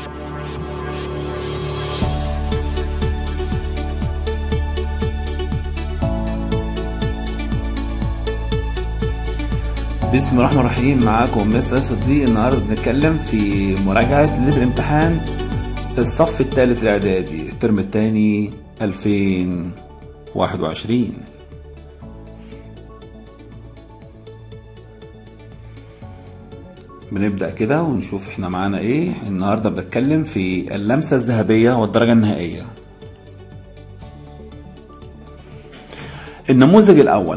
بسم الله الرحمن الرحيم معاكم مستر صديق النهارده بنتكلم في مراجعة ليلة الامتحان الصف الثالث الإعدادي الترم الثاني 2021 بنبدأ كده ونشوف احنا معانا ايه النهارده بنتكلم في اللمسة الذهبية والدرجة النهائية النموذج الأول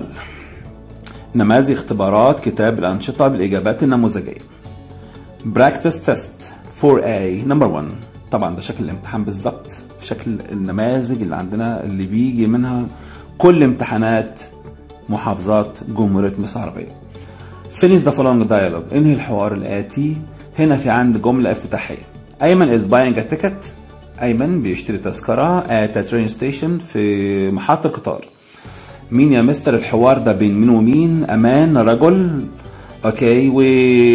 نماذج اختبارات كتاب الأنشطة بالإجابات النموذجية Practice Test 4A Number 1 طبعا ده شكل الامتحان بالظبط شكل النماذج اللي عندنا اللي بيجي منها كل امتحانات محافظات جمهورية مصر العربية Finish the following dialogue انهي الحوار الآتي هنا في عند جملة افتتاحية أيمن is buying a ticket أيمن بيشتري تذكرة at a train station في محطة القطار مين يا مستر الحوار ده بين مين ومين امان رجل اوكي و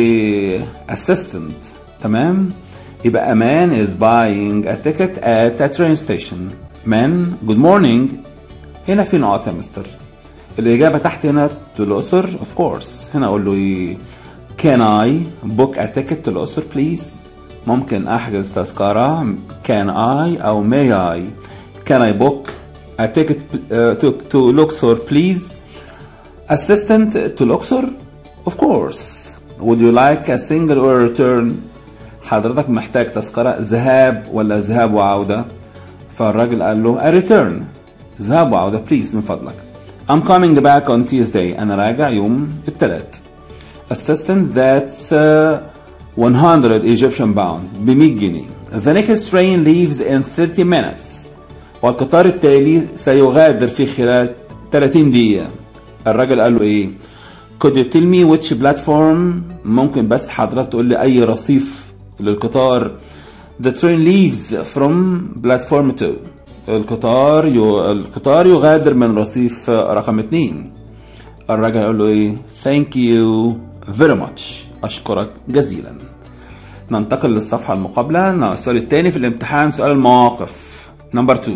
assistant تمام يبقى امان is buying a ticket at a train station man good morning هنا في نقط يا مستر الإجابة تحت هنا to الأسر of course هنا أقول له إيه can I book a ticket to الأسر please ممكن أحجز تذكرة can I أو may I can I book a ticket uh, to, to Luxor please assistant to Luxor of course would you like a single or a return حضرتك محتاج تذكرة ذهاب ولا ذهاب وعودة فالراجل قال له a return ذهاب وعودة please من فضلك I'm coming back on Tuesday أنا راجع يوم الثلاث assistant that's uh, 100 Egyptian pound ب 100 جنيه the next train leaves in 30 minutes والقطار التالي سيغادر في خلال 30 دقيقة الراجل قال له ايه could you tell me which platform ممكن بس حضرتك تقول لي اي رصيف للقطار the train leaves from platform 2 القطار يو... القطار يغادر من رصيف رقم 2 الراجل قال له ايه thank you very much اشكرك جزيلا ننتقل للصفحة المقابلة السؤال الثاني في الامتحان سؤال المواقف Number two.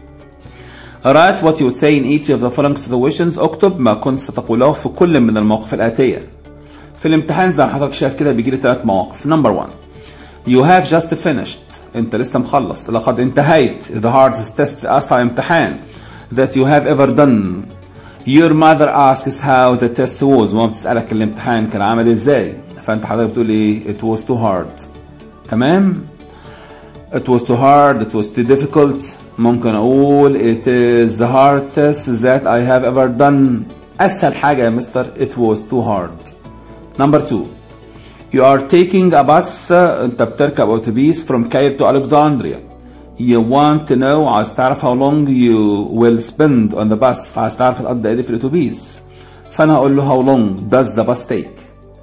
Write what you would say in each of the following situations. اكتب ما كنت ستقوله في كل من المواقف الآتية. في الامتحان زي ما حضرتك شايف كده بيجي لي ثلاث مواقف. Number one. You have just finished. أنت لسه مخلص. لقد انتهيت. The hardest test أصعب امتحان. That you have ever done. Your mother asks how the test was. ماما بتسألك الامتحان كان عامل ازاي. فأنت حضرتك بتقول ايه؟ It was too hard. تمام؟ It was too hard, it was too difficult. ممكن أقول it is the hardest that I have ever done. أسهل حاجة يا مستر it was too hard. Number two. You are taking a bus أنت بتركب أتوبيس from Cairo to Alexandria. You want to know عايز تعرف how long you will spend on the bus. عايز تعرف تقضي قد إيه في الأتوبيس. فأنا هقول له how long does the bus take.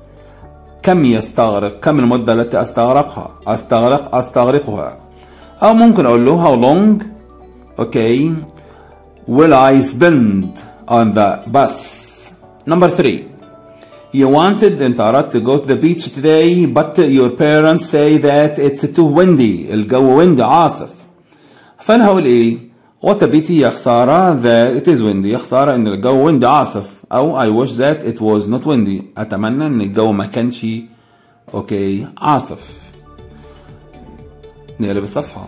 كم يستغرق كم المدة التي أستغرقها أستغرق أستغرقها أو ممكن أقول له how long okay will I spend on the bus number three you wanted أنت أردت to go to the beach today but your parents say that it's too windy الجو windy عاصف فأنا هقول إيه what a pity يا خسارة that it is windy يا خسارة إن الجو windy عاصف أو I wish that it was not windy أتمنى إن الجو ما كانش أوكي عاصف نقلب الصفحة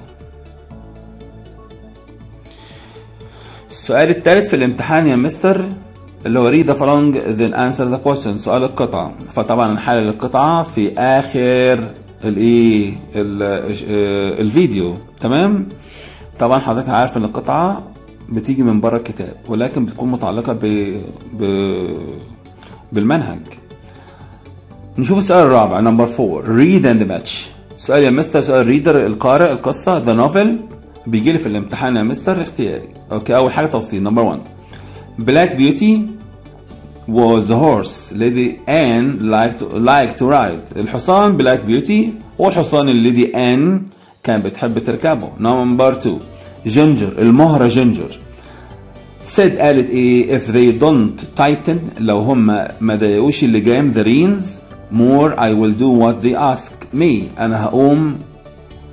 السؤال الثالث في الامتحان يا مستر اللي هو read the following then answer the question سؤال القطعة فطبعا نحلل القطعة في آخر الايه الفيديو تمام طبعا حضرتك عارف ان القطعة بتيجي من بره الكتاب ولكن بتكون متعلقة ب... ب... بالمنهج نشوف السؤال الرابع نمبر 4 read and match سؤال يا مستر سؤال ريدر القارئ القصة the novel بيجي لي في الامتحان يا مستر اختياري اوكي اول حاجة توصيل نمبر 1 Black Beauty was the horse Lady Anne liked to, liked to ride الحصان Black Beauty هو الحصان اللي Lady Anne كانت بتحب تركبه نمبر 2 جينجر المهرة جينجر said قالت ايه if they don't tighten لو هم ما ضايقوش اللجام the reins more I will do what they ask me انا هقوم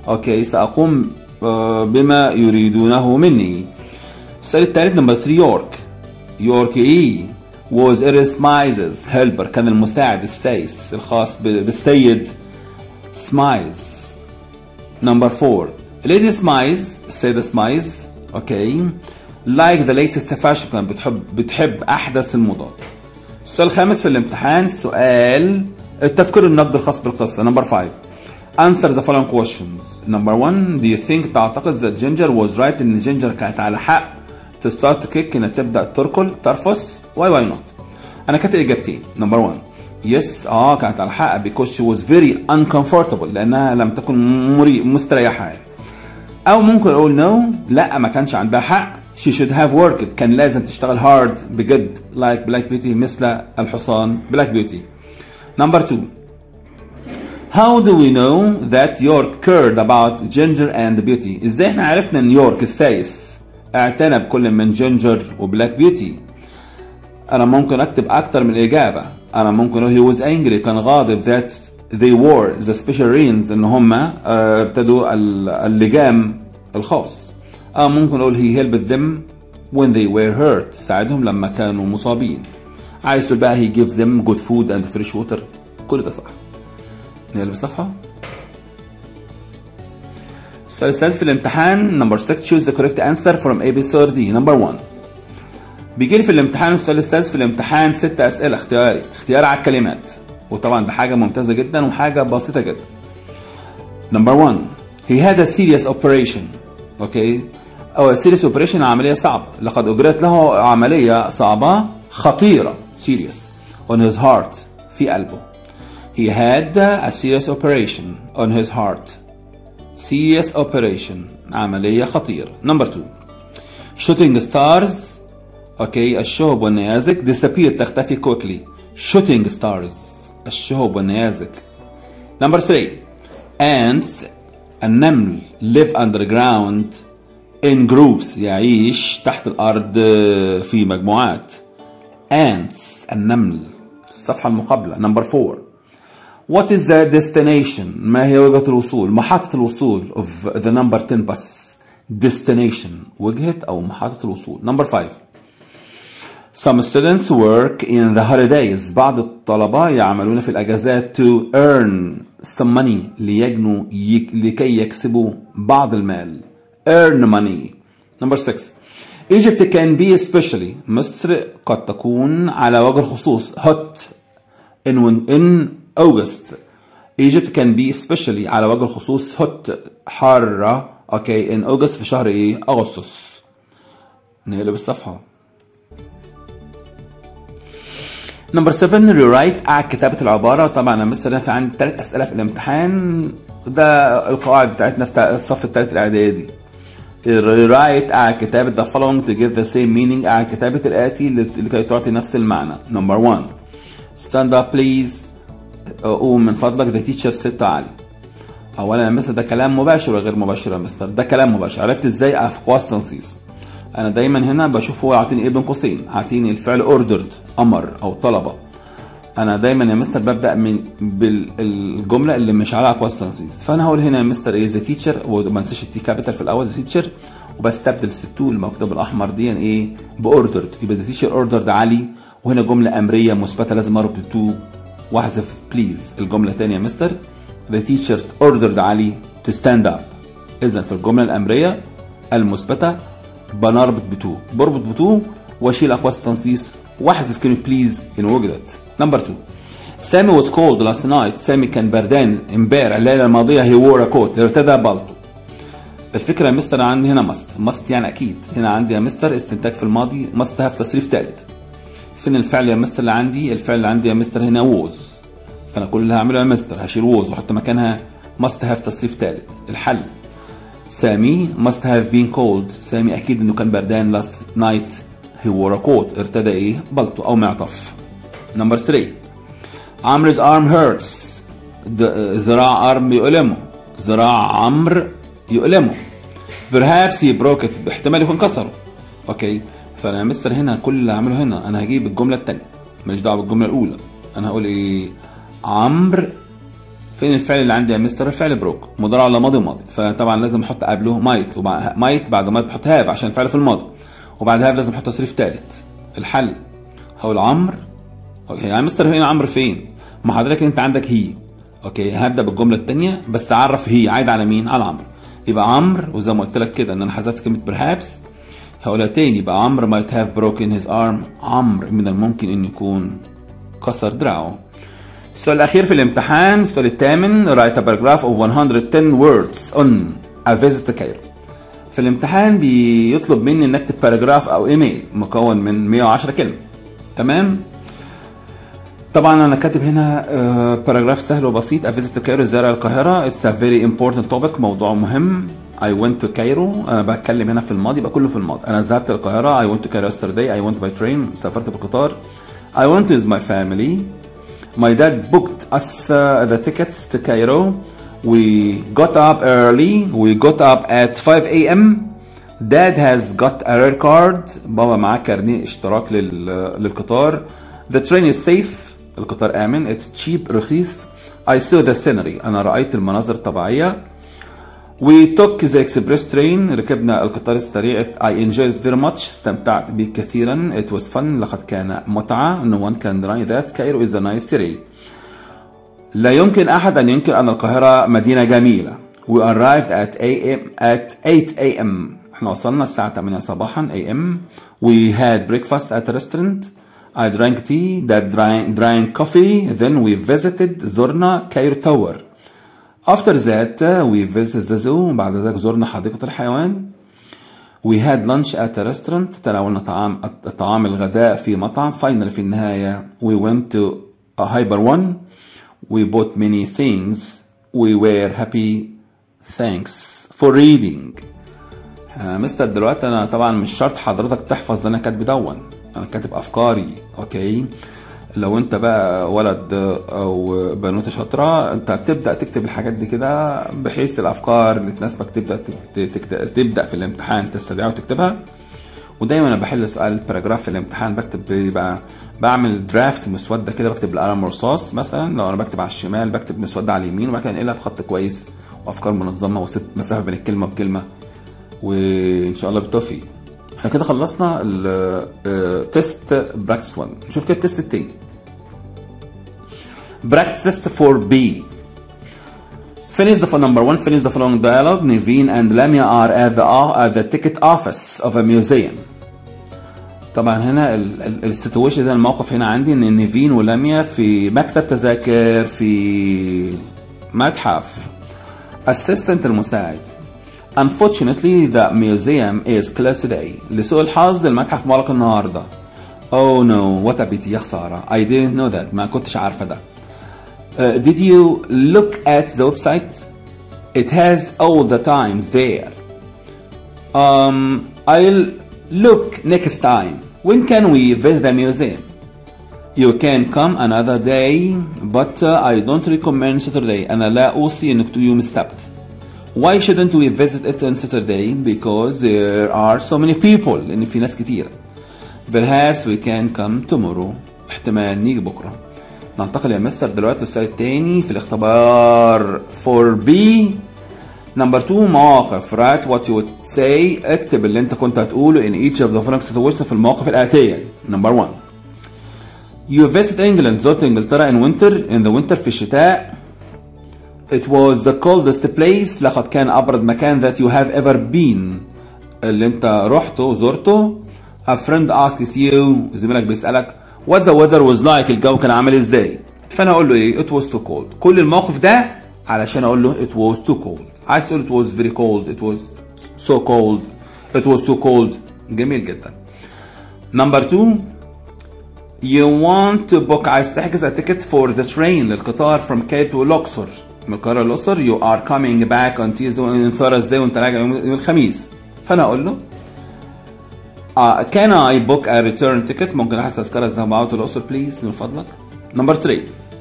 اوكي ساقوم آه، بما يريدونه مني السؤال الثالث نمبر 3 يورك يورك ايه was Iris Mises helper كان المساعد السايس الخاص بالسيد سمايز نمبر 4 ليدي سمايز السيدة سمايز اوكي like the latest fashion كانت بتحب بتحب احدث الموضات السؤال الخامس في الامتحان سؤال التفكير النقد الخاص بالقصة نمبر 5 answer the following questions number 1 do you think تعتقد that Ginger was right ان جينجر كانت على حق to start to kick انها تبدا تركل ترفس why why not انا كاتب اجابتين نمبر 1 يس اه كانت على حق because she was very uncomfortable لانها لم تكن مري مستريحه او ممكن اقول no لا ما كانش عندها حق she should have worked كان لازم تشتغل hard بجد like black beauty مثل الحصان black beauty number 2 How do we know that York cared about Ginger and Beauty? ازاي احنا عرفنا ان يورك السايس اعتنى بكل من جينجر وبلاك بيوتي انا ممكن اكتب اكتر من اجابه انا ممكن اقول he was angry كان غاضب that they wore the special rings ان هم آه، ارتدوا اللجام الخاص اه ممكن اقول he helped them when they were hurt ساعدهم لما كانوا مصابين عايز تقول بقى he gives them good food and fresh water كل ده صح نقلب الصفحه السؤال الثالث في الامتحان نمبر 6 choose the correct answer from A B C or D نمبر 1 بيجي لي في الامتحان السؤال الثالث في الامتحان ست اسئله اختياري اختيار على الكلمات وطبعا ده حاجه ممتازه جدا وحاجه بسيطه جدا نمبر 1 he had a serious operation اوكي او serious operation عمليه صعبه لقد اجريت له عمليه صعبه خطيره serious on his heart في قلبه he had a serious operation on his heart serious operation عملية خطيرة number two shooting stars اوكي الشهب والنيازك disappear تختفي quickly shooting stars الشهب والنيازك number three ants النمل live underground in groups يعيش تحت الأرض في مجموعات ants النمل الصفحة المقابلة number four What is the destination ما هي وجهة الوصول محطة الوصول of the number 10 bus destination وجهة أو محطة الوصول number 5 Some students work in the holidays بعض الطلبة يعملون في الأجازات to earn some money ليجنوا يك لكي يكسبوا بعض المال earn money number 6 Egypt can be especially مصر قد تكون على وجه الخصوص hot in, in August Egypt can be especially على وجه الخصوص hot حارة اوكي in August في شهر ايه اغسطس نقلب الصفحة نمبر 7 ريرايت قاعد كتابة العبارة طبعا انا مستر في عندي ثلاث اسئلة في الامتحان ده القواعد بتاعتنا في الصف الثالث الاعدادي ريرايت قاعد كتابة the following to give the same meaning قاعد كتابة الآتي لكي تعطي نفس المعنى نمبر 1 stand up please قوم من فضلك ده تيتشر ست علي اولا يا مستر ده كلام مباشر ولا غير مباشر يا مستر ده كلام مباشر عرفت ازاي اقواس تنصيص انا دايما هنا بشوف هو عاطيني ايه بين قوسين عاطيني الفعل اوردرد امر او طلبه انا دايما يا مستر ببدا من بالجمله اللي مش عليها اقواس تنصيص فانا هقول هنا يا مستر ايه ذا تيتشر وما انساش التي كابيتال في الاول ذا تيتشر وبستبدل الستو المكتوب الاحمر دي ايه باوردرد يبقى ذا تيتشر اوردرد علي وهنا جمله امريه مثبته لازم اربط تو واحذف بليز الجملة تانية يا مستر The teacher ordered علي to stand up إذا في الجملة الأمرية المثبتة بنربط بتو بربط بتو واشيل أقواس التنصيص واحذف كلمة بليز إن وجدت نمبر 2 سامي was cold last night سامي كان بردان امبارح الليلة الماضية he wore a coat ارتدى بالطو الفكرة يا مستر عندي هنا مست مست يعني أكيد هنا عندي يا مستر استنتاج في الماضي مست هاف تصريف ثالث فين الفعل يا مستر اللي عندي الفعل اللي عندي يا مستر هنا ووز فانا كل اللي هعمله يا مستر هشيل ووز واحط مكانها ماست هاف تصريف ثالث الحل سامي must have been cold سامي اكيد انه كان بردان last night he wore a coat ارتدى ايه بلطو او معطف نمبر 3 عمرو's arm hurts ذراع ارم يؤلمه ذراع عمرو يؤلمه perhaps he broke it احتمال يكون كسره اوكي فانا يا مستر هنا كل اللي هعمله هنا انا هجيب الجمله الثانيه ماليش دعوه بالجمله الاولى انا هقول ايه عمرو فين الفعل اللي عندي يا مستر الفعل بروك مضارع ولا ماضي ماضي فطبعا لازم احط قبله مايت وبعد مايت بعد مايت بحط هاف عشان الفعل في الماضي وبعد هاف لازم احط تصريف ثالث الحل هقول عمرو اوكي يعني مستر هنا عمرو فين ما حضرتك انت عندك هي اوكي هبدا بالجمله الثانيه بس اعرف هي عايد على مين على عمرو يبقى عمرو وزي ما قلت لك كده ان انا حذفت كلمه perhaps هقولها تاني يبقى عمرو might have broken his arm عمرو من الممكن انه يكون كسر دراعه السؤال الأخير في الامتحان السؤال الثامن write a paragraph of 110 words on a visit to Cairo في الامتحان بيطلب مني ان اكتب باراجراف او ايميل مكون من 110 كلمه تمام طبعا انا كاتب هنا باراجراف سهل وبسيط a visit to Cairo زياره القاهره it's a very important topic موضوع مهم I went to Cairo انا بتكلم هنا في الماضي يبقى كله في الماضي انا ذهبت القاهره I went to Cairo yesterday I went by train سافرت بالقطار I went with my family My dad booked us uh, the tickets to Cairo. We got up early. We got up at 5 a.m. Dad has got a red card. بابا معاه كارنيه اشتراك لل... للقطار. The train is safe. القطار آمن. It's cheap رخيص. I saw the scenery. أنا رأيت المناظر الطبيعية. We took the express train ركبنا القطار السريع I enjoyed it very much استمتعت به كثيرا It was fun لقد كان متعة No one can deny that Cairo is a nice city لا يمكن أحد أن ينكر أن القاهرة مدينة جميلة We arrived at AM at 8 a.m. احنا وصلنا الساعة 8 صباحا a.m. We had breakfast at a restaurant I drank tea Dad drank, drank coffee Then we visited زرنا كايرو تاور After that we visited the zoo بعد ذلك زرنا حديقة الحيوان We had lunch at a restaurant تناولنا طعام طعام الغداء في مطعم finally في النهاية we went to a hyper one we bought many things we were happy thanks for reading آه مستر دلوقتي انا طبعا مش شرط حضرتك تحفظ اللي انا كاتب دون انا كاتب افكاري اوكي لو انت بقى ولد او بنوته شاطره انت بتبدا تكتب الحاجات دي كده بحيث الافكار اللي تناسبك تبدا تبدا في الامتحان تستدعيها وتكتبها ودايما انا بحل سؤال باراجراف في الامتحان بكتب بقى بعمل درافت مسوده كده بكتب بالقلم رصاص مثلا لو انا بكتب على الشمال بكتب مسوده على اليمين وبعد كده انقلها بخط كويس وافكار منظمه واسيب مسافه بين الكلمه والكلمه وان شاء الله بالتوفيق احنا كده خلصنا التست براكتس 1 نشوف كده التست التاني براكتس تيست 4 بي Finish the number one. Finish the following dialogue. Niveen and Lamia are at the at the ticket office of a museum. طبعا هنا السيتويشن ده الموقف هنا عندي ان نيفين ولاميا في مكتب تذاكر في متحف assistant المساعد Unfortunately the museum is closed today. لسوء الحظ المتحف مغلق النهارده. Oh no what a pity يا خسارة. I didn't know that ما كنتش عارفة ده. Uh, did you look at the website? It has all the times there. Um, I'll look next time. When can we visit the museum? You can come another day, but uh, I don't recommend Saturday. أنا لا أوصي إنك تجي يوم السبت. Why shouldn't we visit it on Saturday? Because there are so many people. لأن في ناس كتير. Perhaps we can come tomorrow. احتمال نيجي بكرة. ننتقل يا مستر دلوقتي للسؤال التاني في الاختبار 4B نمبر 2 مواقف write what you would say اكتب اللي انت كنت هتقوله in each of the following situations في المواقف الآتية نمبر 1 You visit England زرت انجلترا in winter in the winter في الشتاء It was the coldest place لقد كان أبرد مكان that you have ever been اللي انت رحته زرته A friend asks you زميلك بيسألك What the weather was like الجو كان عامل ازاي فانا اقول له ايه it was too cold كل الموقف ده علشان اقول له it was too cold عايز تقول it was very cold it was so cold it was too cold جميل جدا number two you want to book عايز تحجز a ticket for the train للقطار from Cairo to Luxor من القاهرة للأقصر you are coming back on Tuesday on Thursday وانت راجع يوم الخميس فانا اقول له Uh, can I book a return ticket ممكن احجز تذكرة ذهاب وعودة الأقصر please من فضلك number 3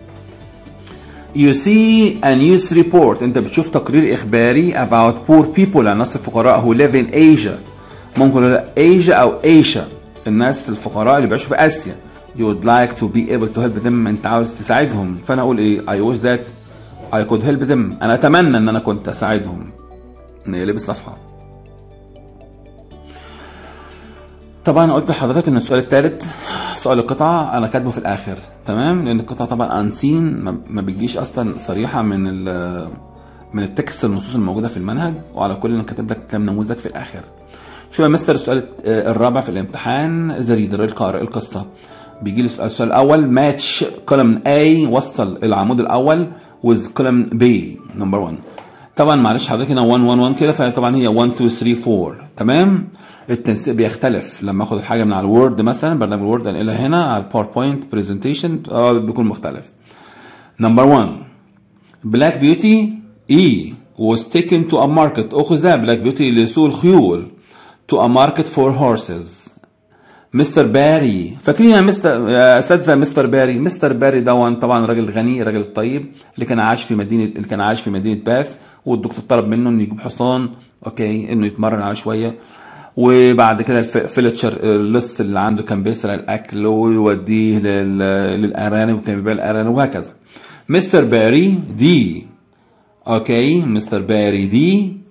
You see a news report انت بتشوف تقرير اخباري about poor people الناس الفقراء who live in Asia ممكن نقول Asia او Asia الناس الفقراء اللي بيعيشوا في اسيا you would like to be able to help them انت عاوز تساعدهم فانا اقول ايه I wish that I could help them انا اتمنى ان انا كنت اساعدهم نقلب الصفحه طبعا قلت لحضرتك ان السؤال الثالث سؤال القطعه انا كاتبه في الاخر تمام لان القطعه طبعا انسين ما بتجيش اصلا صريحه من ال من التكست النصوص الموجوده في المنهج وعلى كل انا كاتب لك كام نموذج في الاخر شوف يا مستر السؤال الرابع في الامتحان ذا ريدر القارئ القصه بيجي لي السؤال الاول ماتش كولوم A وصل العمود الاول with كولوم B نمبر 1 طبعا معلش حضرتك هنا 1 1 1 كده فطبعا هي 1 2 3 4 تمام التنسيق بيختلف لما اخد الحاجه من على الوورد مثلا برنامج الوورد انقلها هنا على الباوربوينت برزنتيشن اه بيكون مختلف نمبر 1 بلاك بيوتي اي was taken to a market اخذ بلاك بيوتي لسوق الخيول to a market for horses مستر باري فاكرين يا مستر يا اساتذه مستر باري مستر باري ده طبعا راجل غني راجل طيب اللي كان عايش في مدينه اللي كان عايش في مدينه باث والدكتور طلب منه انه يجيب حصان اوكي انه يتمرن عليه شويه وبعد كده الفيلتشر اللص اللي عنده كان بيسرق الاكل ويوديه للارانب وكان بيبيع الارانب وهكذا مستر باري دي اوكي مستر باري دي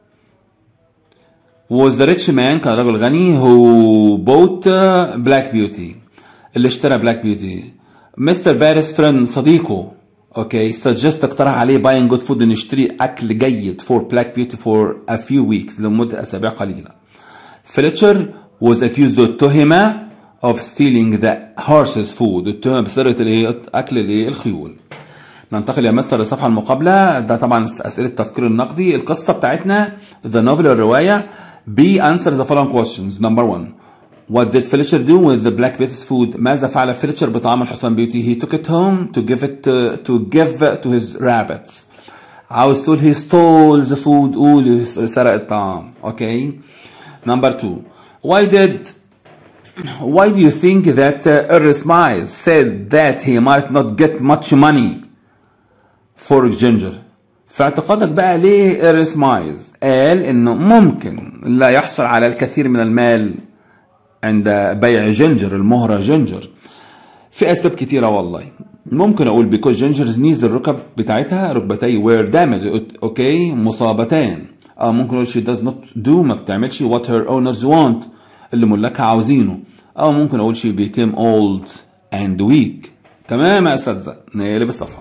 was the rich man كان رجل غني who bought black beauty اللي اشترى black beauty مستر باريس فريند صديقه اوكي suggest اقترح عليه buying good food انه يشتري اكل جيد for black beauty for a few weeks لمده اسابيع قليله فليتشر was accused اتهم of stealing the horses food اتهم بسرقه الايه اكل الايه الخيول ننتقل يا مستر للصفحه المقابله ده طبعا اسئله التفكير النقدي القصه بتاعتنا ذا نوفل الروايه B answer the following questions number one What did Fletcher do with the black beauty's food? ماذا فعل فيلتشر بطعام الحصان بيوتي؟ He took it home to give it to, to give to his rabbits. عاوز تقول he stole the food قول سرق الطعام. Okay. Number two. Why did why do you think that uh, Erasmus said that he might not get much money for ginger? في اعتقادك بقى ليه إيريس مايز قال انه ممكن لا يحصل على الكثير من المال عند بيع جنجر المهرة جنجر في اسباب كتيرة والله ممكن اقول بيكوز جنجرز نيز الركب بتاعتها ركبتي وير دامج اوكي مصابتان اه ممكن اقول شي داز نوت دو ما بتعملش وات هير اونرز وانت اللي ملاكها عاوزينه او ممكن اقول شي بيكيم اولد اند ويك تمام يا اساتذه نقلب الصفحه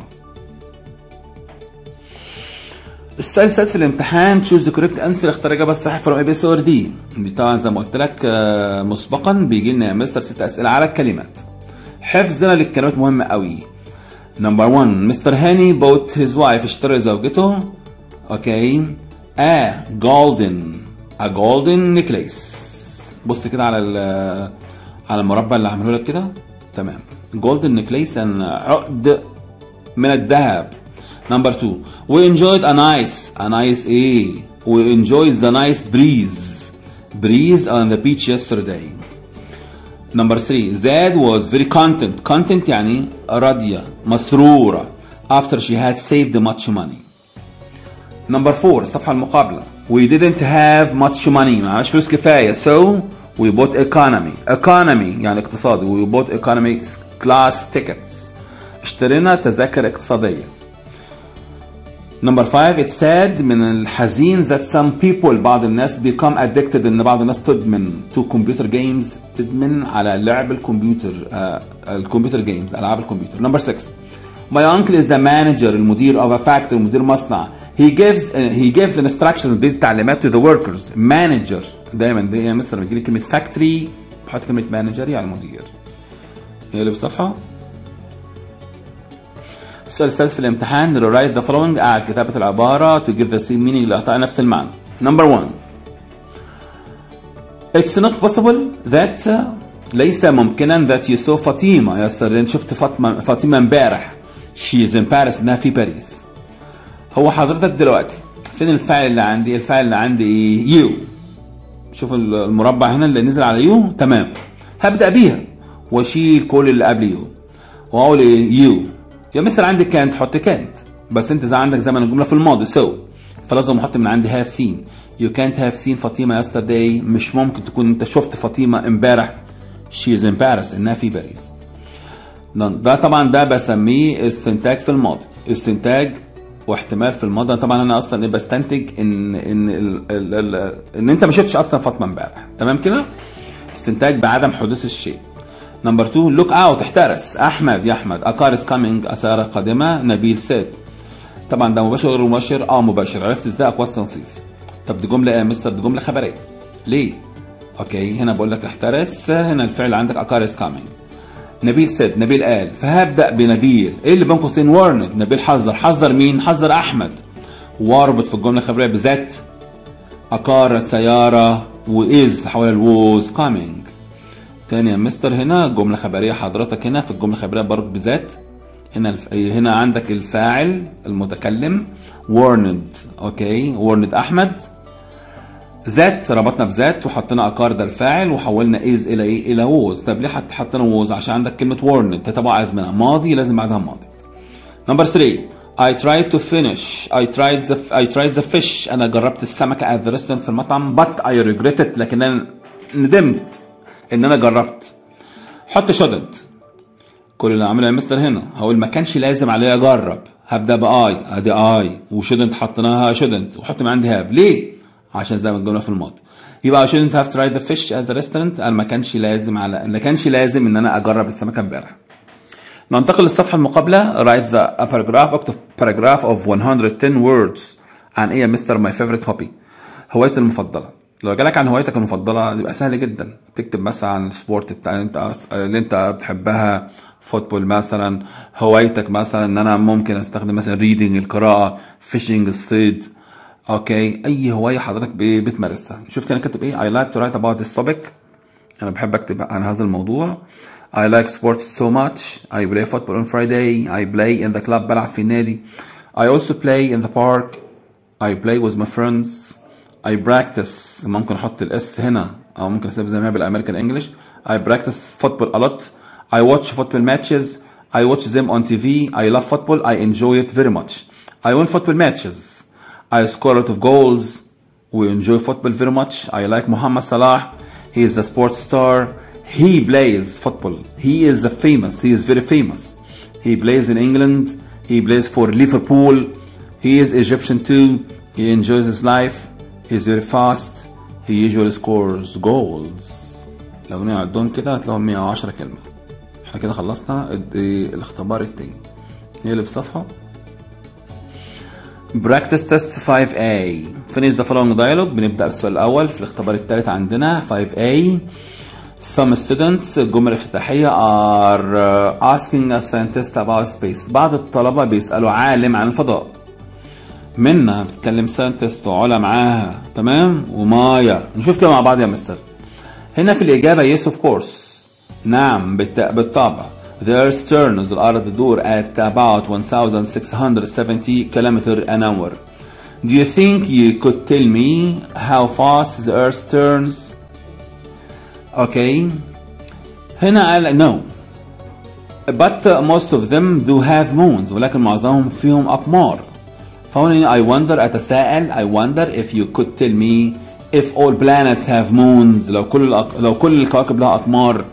السؤال السادس في الامتحان تشوز كوريكت انسر اختار الاجابه الصحيحه فروم اي بي سي اور دي دي طبعا زي ما قلت لك مسبقا بيجي لنا يا مستر ست اسئله على الكلمات حفظنا للكلمات مهم قوي نمبر 1 مستر هاني بوت هيز وايف اشترى زوجته اوكي ا جولدن ا جولدن نيكليس بص كده على على المربع اللي عمله لك كده تمام جولدن نيكليس عقد من الذهب Number two, we enjoyed a nice, a nice A. We enjoyed the nice breeze, breeze on the beach yesterday. Number three, Zad was very content. Content يعني راضية, مسرورة after she had saved much money. Number four, الصفحة المقابلة. We didn't have much money. معاش فلوس كفاية. So we bought economy. Economy يعني اقتصادي. We bought economy class tickets. اشترينا تذاكر اقتصادية. نمبر 5 it's sad من الحزين that some people بعض الناس become addicted ان بعض الناس تدمن to computer games تدمن على لعب الكمبيوتر uh, الكمبيوتر جيمز العاب الكمبيوتر نمبر 6 my uncle is the manager المدير of a factory مدير مصنع he gives uh, he gives instructions بيدي تعليمات to the workers manager دايما دي يا مستر بيجي لي كلمه factory بحط كلمه manager يعني مدير يقلب الصفحه السؤال السادس في الامتحان rewrite the following قاعد كتابة العبارة to give the same meaning لإعطاء نفس المعنى. Number one It's not possible that ليس ممكنا that you saw فاطمة yesterday شفت فاطمة فاطمة امبارح she is in Paris انها في باريس. هو حضرتك دلوقتي فين الفعل اللي عندي؟ الفعل اللي عندي ايه؟ you شوف المربع هنا اللي نزل على يو تمام هبدأ بيها واشيل كل اللي قبل يو واقول ايه يو يا مستر عندك كانت حط كانت بس انت زي عندك زمن الجمله في الماضي سو so. فلازم احط من عندي هاف سين يو كانت هاف سين فاطمه يسترداي مش ممكن تكون انت شفت فاطمه امبارح شي از ان باريس انها في باريس ده طبعا ده بسميه استنتاج في الماضي استنتاج واحتمال في الماضي طبعا انا اصلا ايه بستنتج ان ان ال ال ال ان انت ما شفتش اصلا فاطمه امبارح تمام كده استنتاج بعدم حدوث الشيء نمبر 2 لوك اوت احترس احمد يا احمد اكار از كامينج اساره قادمه نبيل سيد طبعا ده مباشر غير مباشر اه مباشر عرفت ازاي اقواس تنصيص طب دي جمله ايه يا مستر دي جمله خبريه ليه اوكي هنا بقول لك احترس هنا الفعل عندك اكار از كامينج نبيل سيد نبيل قال فهبدا بنبيل ايه اللي بين قوسين وارند نبيل حذر حذر مين حذر احمد واربط في الجمله الخبريه بذات اكار سياره واز حول الووز كامينج تاني يا مستر هنا جمله خبريه حضرتك هنا في الجمله الخبريه بربط بذات هنا الف... هنا عندك الفاعل المتكلم وارند اوكي وارند احمد ذات ربطنا بذات وحطينا اكار ده الفاعل وحولنا از الى ايه الى ووز طب ليه حط- حطينا ووز عشان عندك كلمه وارند تتابع ازمنه ماضي لازم بعدها ماضي نمبر 3 I tried to finish I tried the I tried the fish أنا جربت السمكة at the restaurant في المطعم but I regretted لكن أنا ندمت إن أنا جربت حط shouldn't كل اللي عامله يا مستر هنا هقول ما كانش لازم عليا أجرب هبدأ بآي أدي آي وشouldn't حطيناها shouldn't وحط من عندي have ليه؟ عشان زي ما الجملة في الماضي يبقى I shouldn't have tried the fish at the restaurant أنا ما كانش لازم على ما كانش لازم إن أنا أجرب السمكة امبارح ننتقل للصفحة المقابلة write the a paragraph اكتب paragraph of 110 words عن ايه يا مستر my favorite hobby هوايتي المفضلة لو جالك عن هوايتك المفضلة يبقى سهل جدا تكتب مثلا عن السبورت بتاع انت اللي انت بتحبها فوتبول مثلا هوايتك مثلا ان انا ممكن استخدم مثلا reading القراءة fishing الصيد اوكي اي هواية حضرتك ب- بتمارسها شوف كده كاتب ايه I like to write about this topic انا بحب اكتب عن هذا الموضوع I like sports so much I play football on Friday I play in the club بلعب في النادي I also play in the park I play with my friends I practice ممكن احط الاس هنا او ممكن اسيبها زي ما هي بالامريكان انجلش I practice football a lot I watch football matches I watch them on TV I love football I enjoy it very much I win football matches I score a lot of goals we enjoy football very much. I like Muhammad Salah. He is a sports star. He plays football. He is a famous. He is very famous. He plays in England. He plays for Liverpool. He is Egyptian too. He enjoys his life. He is very fast. He usually scores goals. لو نعدهم كده هتلاقيهم 110 كلمة. احنا كده خلصنا ال- الاختبار التاني. نقلب صفحة. Practice test 5A Finish the following dialogue بنبدأ بالسؤال الأول في الاختبار الثالث عندنا 5A Some students الجملة الافتتاحية are uh, asking a scientist about space بعض الطلبة بيسألوا عالم عن الفضاء منا بتتكلم ساينتست وعلا معاها تمام ومايا نشوف كده مع بعض يا مستر هنا في الإجابة yes of course نعم بالت- بالطبع The Earth turns الأرض تدور at about 1670 kilometer an hour Do you think you could tell me how fast the Earth turns? Okay هنا قال no But most of them do have moons ولكن معظمهم فيهم أقمار فهنا I wonder أتساءل I wonder if you could tell me if all planets have moons لو كل الأق... لو كل الكواكب لها أقمار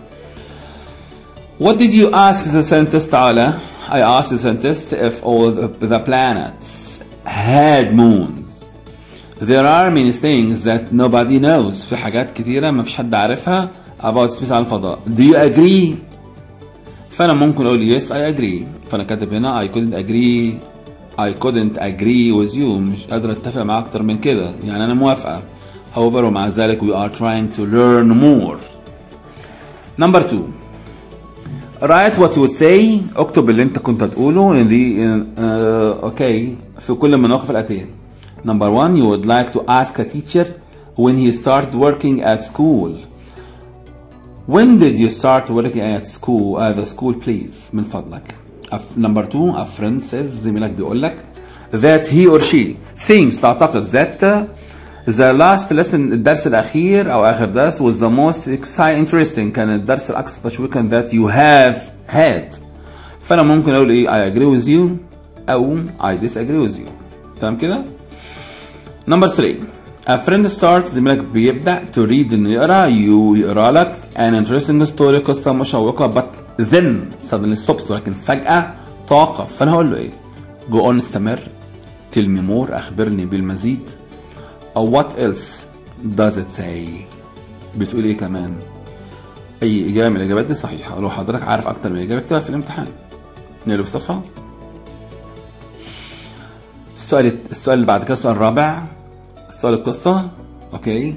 What did you ask the scientist على I asked the scientist if all the, the planets had moons There are many things that nobody knows في حاجات كتيرة ما فيش حد عارفها about space عن الفضاء Do you agree فانا ممكن اقول yes I agree فانا كاتب هنا I couldn't agree I couldn't agree with you مش قادر اتفق معاه اكتر من كده يعني انا موافقة however ومع ذلك we are trying to learn more number two write what you would say اكتب اللي انت كنت هتقوله in the in, uh, okay في كل المواقف الاتيه number one you would like to ask a teacher when he started working at school When did you start working at school at the school please من فضلك Af- number two a friend says زميلك بيقول لك that he or she thinks تعتقد that uh, the last lesson الدرس الأخير أو آخر درس was the most exciting interesting كان الدرس الأكثر تشويقا that you have had فأنا ممكن أقول إيه I agree with you أو I disagree with you تمام كده؟ نمبر 3 A friend starts زميلك بيبدأ to read إنه يقرا you يقرا لك an interesting story قصة مشوقة but then suddenly stops ولكن فجأة توقف فأنا هقول له إيه؟ go on استمر tell me more اخبرني بالمزيد او what else does it say بتقول ايه كمان اي اجابه من الاجابات دي صحيحه لو حضرتك عارف اكتر من اجابه اكتبها في الامتحان نقلب الصفحه السؤال السؤال اللي بعد كده السؤال الرابع السؤال القصه اوكي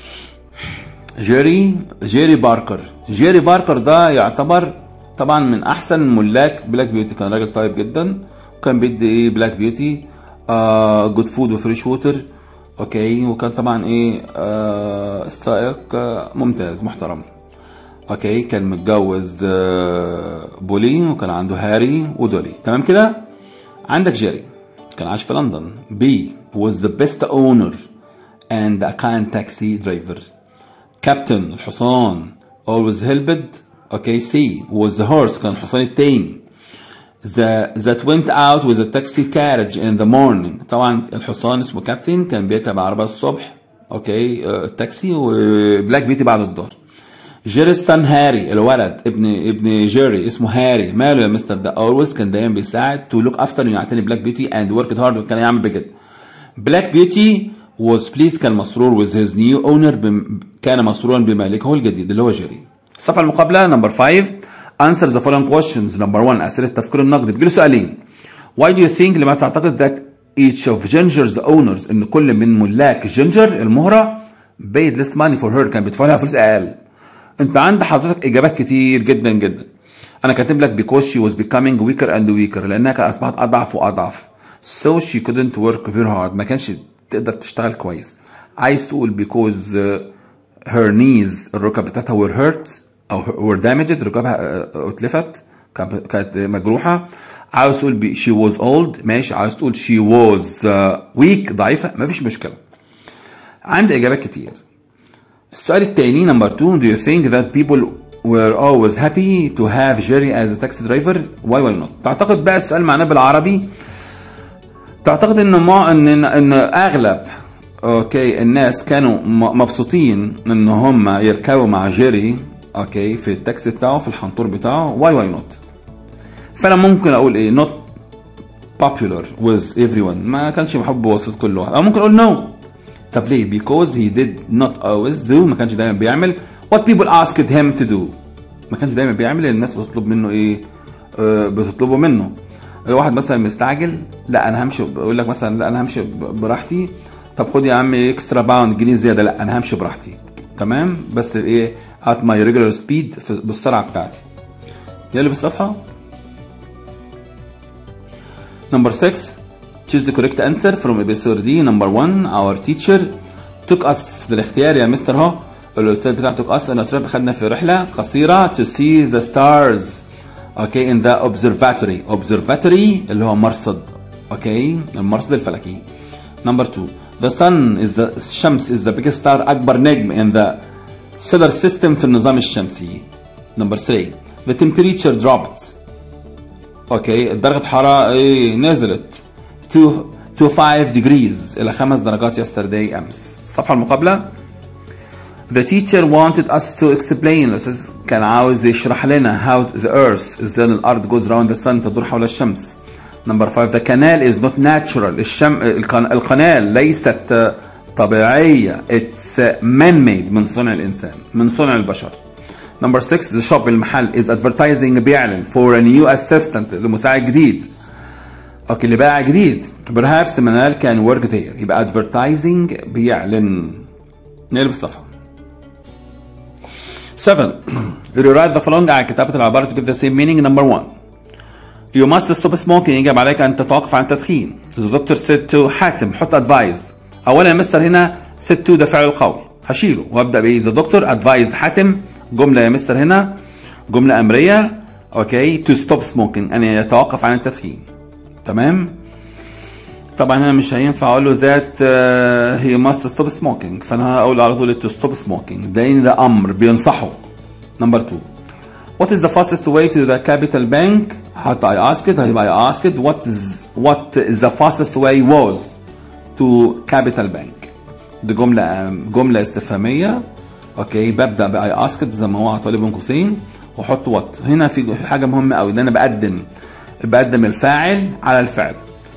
جيري جيري باركر جيري باركر ده يعتبر طبعا من احسن ملاك بلاك بيوتي كان راجل طيب جدا وكان بيدي ايه بلاك بيوتي آه جود فود وفريش ووتر اوكي وكان طبعا ايه آه السائق آه ممتاز محترم اوكي كان متجوز آه بولي وكان عنده هاري ودولي تمام كده عندك جيري كان عايش في لندن بي was the best owner and a kind taxi driver كابتن الحصان always helped اوكي سي was the horse كان الحصان التاني the, that went out with a taxi carriage in the morning طبعا الحصان اسمه كابتن كان بيركب عربية الصبح اوكي آه، التاكسي وبلاك بيتي بعد الظهر جيرستان هاري الولد ابن ابن جيري اسمه هاري ماله يا مستر ده اولويز كان دايما بيساعد تو لوك افتر يعتني بلاك بيوتي اند ورك هارد كان يعمل بجد بلاك بيوتي was pleased كان مسرور with his new owner بم... كان مسرورا بمالكه الجديد اللي هو جيري الصفحه المقابله نمبر 5 answer the following questions نمبر 1 اسئله التفكير النقدي بيجي له سؤالين why do you think لما تعتقد that each of ginger's owners ان كل من ملاك جينجر المهره paid less money for her كان بيدفع لها فلوس اقل انت عند حضرتك اجابات كتير جدا جدا انا كاتب لك because she was becoming weaker and weaker لانها كانت اصبحت اضعف واضعف so she couldn't work very hard ما كانش تقدر تشتغل كويس عايز تقول because uh, her knees الركب بتاعتها were hurt او were damaged ركبها uh, اتلفت كانت كانت مجروحه عاوز تقول ب- she was old ماشي عاوز تقول she was uh, weak ضعيفه مفيش مشكله عندي اجابات كتير السؤال التاني نمبر 2 do you think that people were always happy to have Jerry as a taxi driver why why not تعتقد بقى السؤال معناه بالعربي تعتقد ان ما ان ان اغلب اوكي الناس كانوا م- مبسوطين ان هم يركبوا مع جيري اوكي في التاكسي بتاعه في الحنطور بتاعه واي واي نوت فانا ممكن اقول ايه not popular with everyone ما كانش محبوب وسط كل واحد او ممكن اقول no طب ليه because he did not always do ما كانش دايما بيعمل what people asked him to do ما كانش دايما بيعمل لان الناس بتطلب منه ايه آه بتطلبه منه الواحد مثلا مستعجل لا انا همشي بقول لك مثلا لا انا همشي ب- براحتي طب خد يا عم اكسترا باوند جنيه زياده لا انا همشي براحتي تمام بس ايه at my regular speed في- بالسرعه بتاعتي يلا بالصفحه Number 6 choose the correct answer from episode D number 1 our teacher took us ده الاختيار يا مستر اهو الاستاذ بتاعنا took us انا ترى خدنا في رحله قصيره to see the stars okay in the observatory observatory اللي هو مرصد اوكي المرصد الفلكي number 2 the sun is the الشمس is the biggest star اكبر نجم in the solar system في النظام الشمسي number 3 the temperature dropped اوكي درجة الحرارة ايه نزلت to to 5 degrees الى 5 درجات yesterday امس الصفحة المقابلة The teacher wanted us to explain الأستاذ كان عاوز يشرح لنا how the earth ازاي الأرض goes around the sun تدور حول الشمس. Number five the canal is not natural الشم القن... القناة ليست طبيعية it's man-made من صنع الإنسان من صنع البشر. Number six the shop المحل is advertising بيعلن for a new assistant لمساعد جديد. اوكي اللي بقى جديد perhaps منال كان work there يبقى advertising بيعلن نقلب الصفحة 7 rewrite the following على كتابة العبارة to give the same meaning number 1 You must stop smoking يجب عليك أن تتوقف عن التدخين The doctor said to حاتم حط advise أولا يا مستر هنا said to ده فعل القول هشيله وابدأ بإيه The doctor advised حاتم جملة يا مستر هنا جملة أمرية اوكي to stop smoking أن يتوقف عن التدخين تمام طبعا هنا مش هينفع اقول له ذات هي ماست ستوب سموكينج فانا هقول على طول تو ستوب سموكينج ده ده امر بينصحه نمبر 2 What is the fastest way to the capital bank؟ حتى I asked هيبقى I asked what is what is the fastest way was to capital bank دي جملة جملة استفهامية اوكي ببدأ ب I asked زي ما هو طالب بين قوسين واحط what هنا في حاجة مهمة قوي ان انا بقدم بقدم الفاعل على الفعل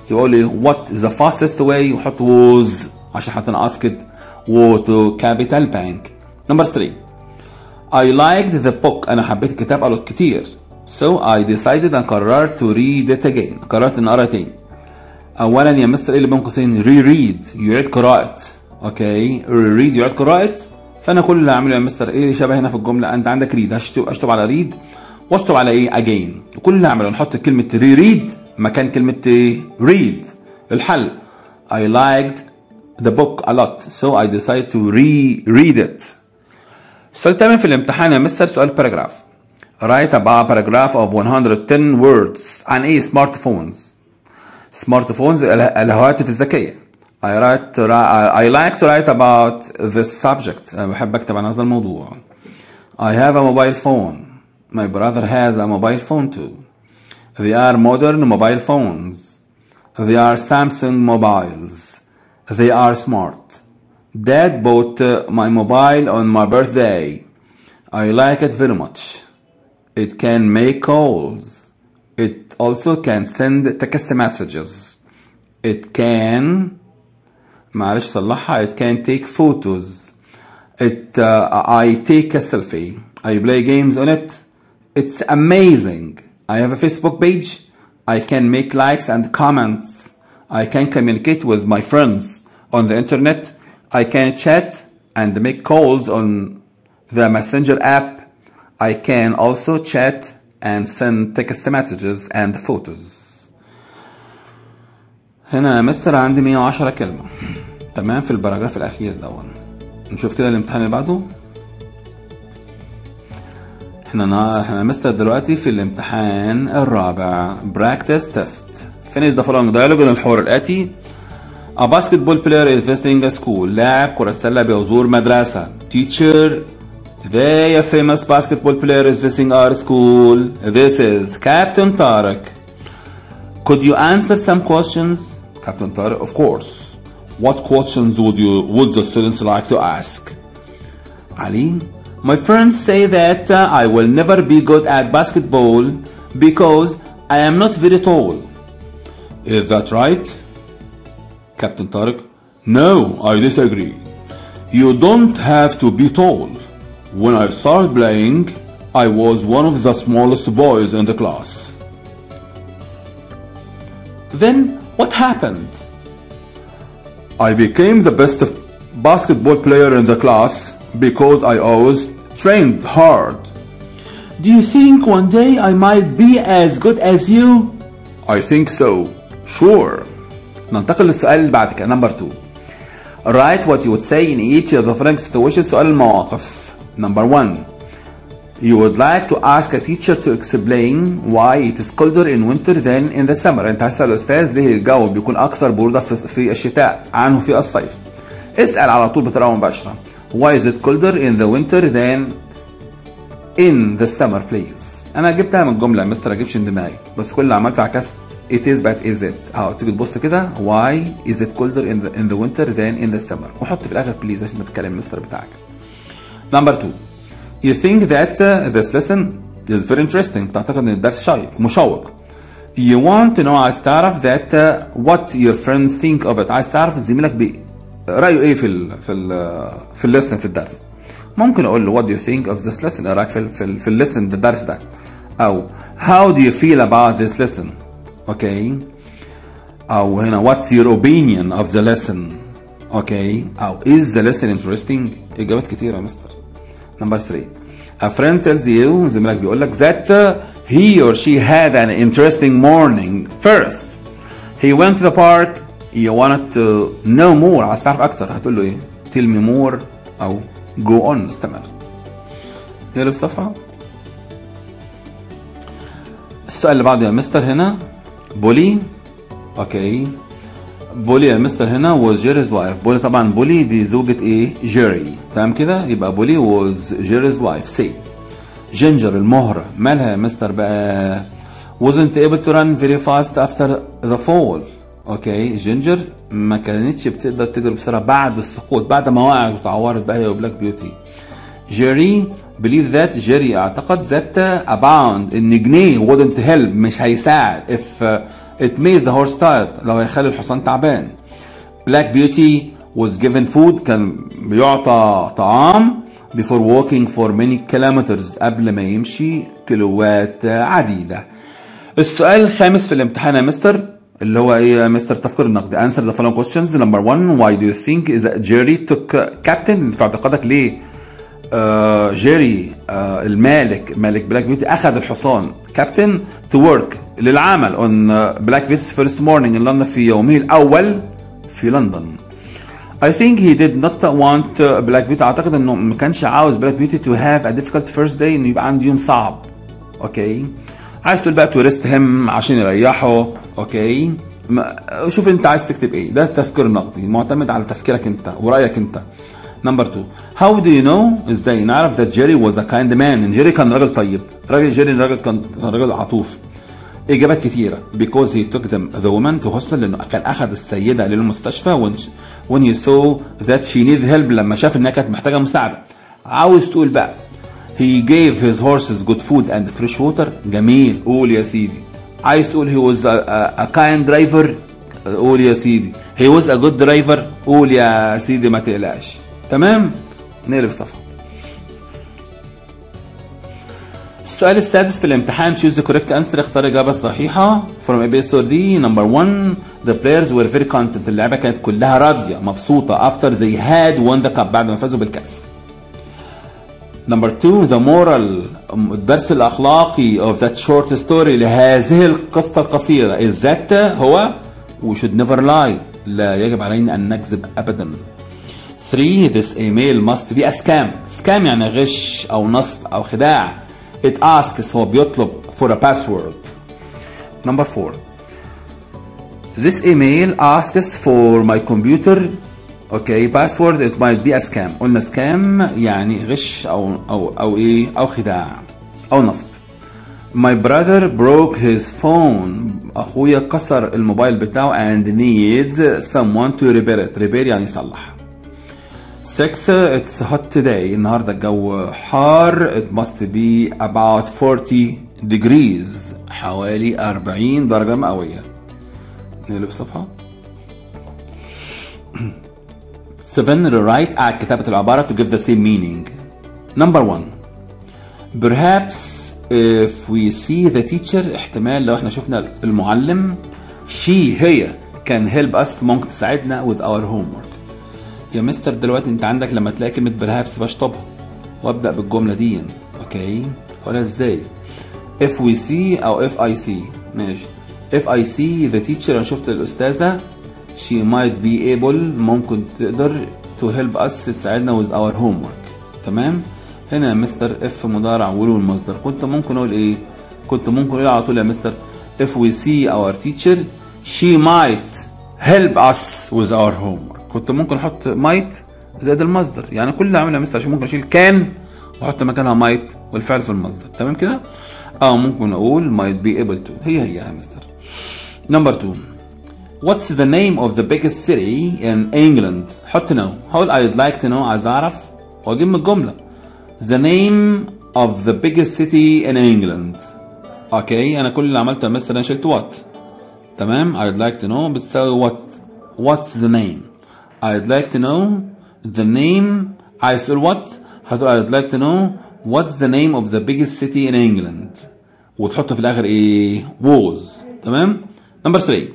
يقول لي what is the fastest way وحط was عشان حتى asked was to capital bank number 3 I liked the book أنا حبيت الكتاب قرأت كتير so I decided أن قررت to read it again قررت أن أقرأ تاني أولا يا مستر إيه اللي بين قوسين reread يعيد قراءة أوكي reread يعيد قراءة فأنا كل اللي هعمله يا مستر إيه شبه هنا في الجملة أنت عندك read هشطب أشطب على read واشطب على إيه again وكل اللي هعمله نحط كلمة reread مكان كلمة إيه read الحل I liked the book a lot so I decided to reread it السؤال الثامن في الامتحان يا مستر سؤال باراجراف write about paragraph of 110 words عن ايه سمارت فونز سمارت فونز الهواتف الذكية I write I like to write about this subject أنا بحب أكتب عن هذا الموضوع I have a mobile phone My brother has a mobile phone too They are modern mobile phones They are Samsung mobiles They are smart Dad bought uh, my mobile on my birthday. I like it very much. It can make calls. It also can send text messages. It can معلش صلحها it can take photos. It uh, I take a selfie. I play games on it. It's amazing. I have a Facebook page. I can make likes and comments. I can communicate with my friends on the internet. I can chat and make calls on the messenger app. I can also chat and send text messages and photos. هنا يا مستر عندي 110 كلمة تمام في البراجراف الأخير دون نشوف كده الامتحان اللي بعده احنا نا... احنا يا مستر دلوقتي في الامتحان الرابع براكتس تيست finish the following dialogue الحوار الآتي A basketball player is visiting a school. لاعب كرة السلة بيزور مدرسة. Teacher, today a famous basketball player is visiting our school. This is Captain Tarek. Could you answer some questions? Captain Tarek, of course. What questions would you would the students like to ask? Ali, my friends say that uh, I will never be good at basketball because I am not very tall. Is that right? Captain Tarek, no, I disagree. You don't have to be tall. When I started playing, I was one of the smallest boys in the class. Then, what happened? I became the best basketball player in the class because I always trained hard. Do you think one day I might be as good as you? I think so. Sure. ننتقل للسؤال اللي بعد كده نمبر 2 Write what you would say in each of the following situations سؤال المواقف Number 1 You would like to ask a teacher to explain why it is colder in winter than in the summer انت هتسأل الأستاذ ليه الجو بيكون أكثر برودة في في الشتاء عنه في الصيف اسأل على طول بطريقة مباشرة Why is it colder in the winter than in the summer please أنا جبتها من الجملة يا مستر أجيبش من دماغي بس كل اللي عملته عكست it is بقت is it اهو تيجي تبص كده why is it colder in the, in the winter than in the summer وحط في الاخر بليز عشان تتكلم المستر بتاعك number two you think that uh, this lesson is very interesting بتعتقد ان الدرس شيق مشوق you want to know عايز تعرف that uh, what your friends think of it عايز تعرف زميلك بي رايه ايه في ال في ال في الليسن في الدرس ممكن اقول له what do you think of this lesson ايه رايك في ال في, ال في الليسن الدرس ده او how do you feel about this lesson اوكي او هنا what's your opinion of the lesson اوكي او is the lesson interesting اجابات كتيره يا مستر نمبر 3 a friend tells you زميلك بيقول لك that uh, he or she had an interesting morning first he went to the park you wanted to know more عايز تعرف اكتر هتقول له ايه tell me more او go on استمر يقلب صفحه السؤال اللي بعده يا مستر هنا بولي اوكي بولي يا مستر هنا was جيري's wife بولي طبعا بولي دي زوجة ايه جيري تمام كده يبقى بولي was جيري's wife سي جينجر المهرة مالها يا مستر بقى wasn't able to run very fast after the fall اوكي جينجر ما كانتش بتقدر تجري بسرعة بعد السقوط بعد ما وقعت وتعورت بقى هي وبلاك بيوتي جيري believe that جيري اعتقد that a pound ان جنيه wouldn't help مش هيساعد if uh, it made the horse tired لو هيخلي الحصان تعبان black beauty was given food كان بيعطى طعام before walking for many kilometers قبل ما يمشي كيلوات عديدة السؤال الخامس في الامتحان يا مستر اللي هو ايه يا مستر تفكير النقد answer the following questions number one why do you think is that Jerry took captain في اعتقادك ليه آه جيري آه المالك مالك بلاك بيوتي اخذ الحصان كابتن تو ورك للعمل on بلاك بيوتي's first morning in London في يومه الاول في لندن I think he did not want بلاك بيوتي اعتقد انه ما كانش عاوز بلاك بيوتي to have a difficult first day انه يبقى عنده يوم صعب اوكي عايز تقول بقى تورست هم عشان يريحه اوكي شوف انت عايز تكتب ايه ده التفكير النقدي معتمد على تفكيرك انت ورايك انت نمبر 2 How do you know ازاي نعرف that Jerry was a kind man ان جيري كان راجل طيب راجل جيري راجل كان راجل عطوف اجابات كثيره because he took them the woman to hospital لانه كان اخذ السيده للمستشفى when, when he saw that she need help لما شاف انها كانت محتاجه مساعده عاوز تقول بقى he gave his horses good food and fresh water جميل قول يا سيدي عايز تقول he was a, a, a kind driver قول يا سيدي he was a good driver قول يا سيدي ما تقلقش تمام نقلب الصفحه السؤال السادس في الامتحان choose the correct answer اختار اجابه صحيحه from A B C or D number one the players were very content اللعبه كانت كلها راضيه مبسوطه after they had won the cup بعد ما فازوا بالكاس Number two, the moral الدرس الأخلاقي of that short story لهذه القصة القصيرة is that هو we should never lie لا يجب علينا أن نكذب أبدا 3 this email must be a scam scam يعني غش أو نصب أو خداع it asks هو بيطلب for a password number 4 this email asks for my computer اوكي باسورد ات مايت بي سكام قلنا سكام يعني غش او او او ايه او خداع او نصب My brother broke his phone اخويا كسر الموبايل بتاعه and needs someone to repair it repair يعني يصلح 6 it's hot today النهارده الجو حار it must be about 40 degrees حوالي 40 درجة مئوية نقلب صفحة 7 rewrite add كتابة العبارة to give the same meaning number 1 perhaps if we see the teacher احتمال لو احنا شفنا المعلم she هي can help us ممكن تساعدنا with our homework يا مستر دلوقتي انت عندك لما تلاقي كلمة perhaps بشطبها وابدأ بالجملة دي اوكي ولا ازاي if we see او if I see ماشي if I see the teacher انا شفت الأستاذة she might be able ممكن تقدر to help us تساعدنا with our homework تمام هنا يا مستر اف مضارع ولو المصدر كنت ممكن اقول ايه كنت ممكن اقول على طول يا مستر if we see our teacher she might help us with our homework كنت ممكن احط might زائد المصدر يعني كل اللي عمله يا مستر عشان ممكن اشيل كان واحط مكانها might والفعل في المصدر تمام كده او ممكن اقول might be able to هي هي يا مستر نمبر 2 What's the name of the biggest city in England؟ حط no. هقول I'd like to know عايز أعرف وأجيب من الجملة. The name of the biggest city in England. أوكي أنا كل اللي عملته يا مستر أنا شلت what. تمام I'd like to know بتساوي what. What's the name? I'd like to know the name عايز تقول what؟ هتقول I'd like to know what's the name of the biggest city in England. وتحط في الآخر إيه؟ was. تمام؟ Number 3.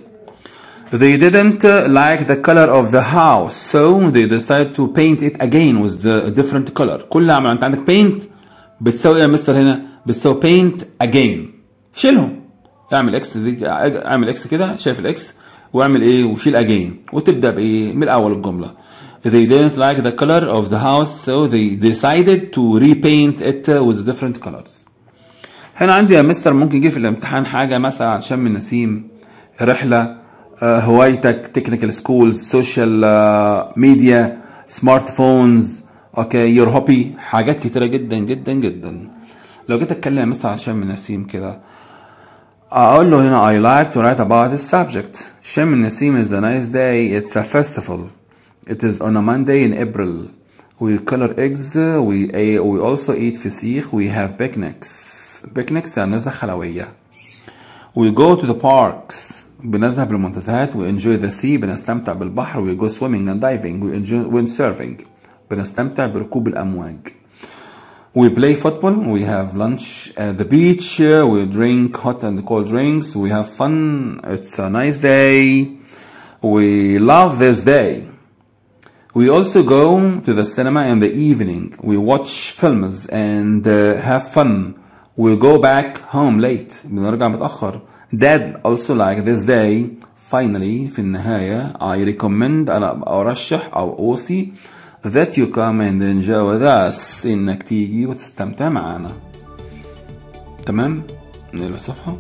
They didn't like the color of the house so they decided to paint it again with the different color كل عمل انت عندك paint بتساوي ايه يا مستر هنا بتساوي paint again شيلهم اعمل اكس دي اعمل اكس كده شايف الاكس واعمل ايه وشيل again وتبدا بايه من الاول الجمله They didn't like the color of the house so they decided to repaint it with different colors هنا عندي يا مستر ممكن يجي في الامتحان حاجه مثلا عن شم النسيم رحله هوايتك تكنيكال سكولز سوشيال ميديا سمارت فونز اوكي يور هوبي حاجات كتيره جدا جدا جدا لو جيت اتكلم مثلا عن شم النسيم كده اقول له هنا I like to write about this subject شم النسيم is a nice day it's a festival it is on a Monday in April we color eggs we we also eat فسيخ we have picnics picnics يعني نزهة خلوية we go to the parks بنذهب للمنتزهات we enjoy the sea بنستمتع بالبحر we go swimming and diving we enjoy windsurfing بنستمتع بركوب الأمواج We play football, we have lunch at the beach, we drink hot and cold drinks, we have fun, it's a nice day. We love this day. We also go to the cinema in the evening. We watch films and uh, have fun. We go back home late. بنرجع متأخر. Dad also like this day. Finally في النهاية I recommend أنا أرشح أو أوصي that you come and enjoy with us إنك تيجي وتستمتع معانا. تمام؟ نقلب الصفحة.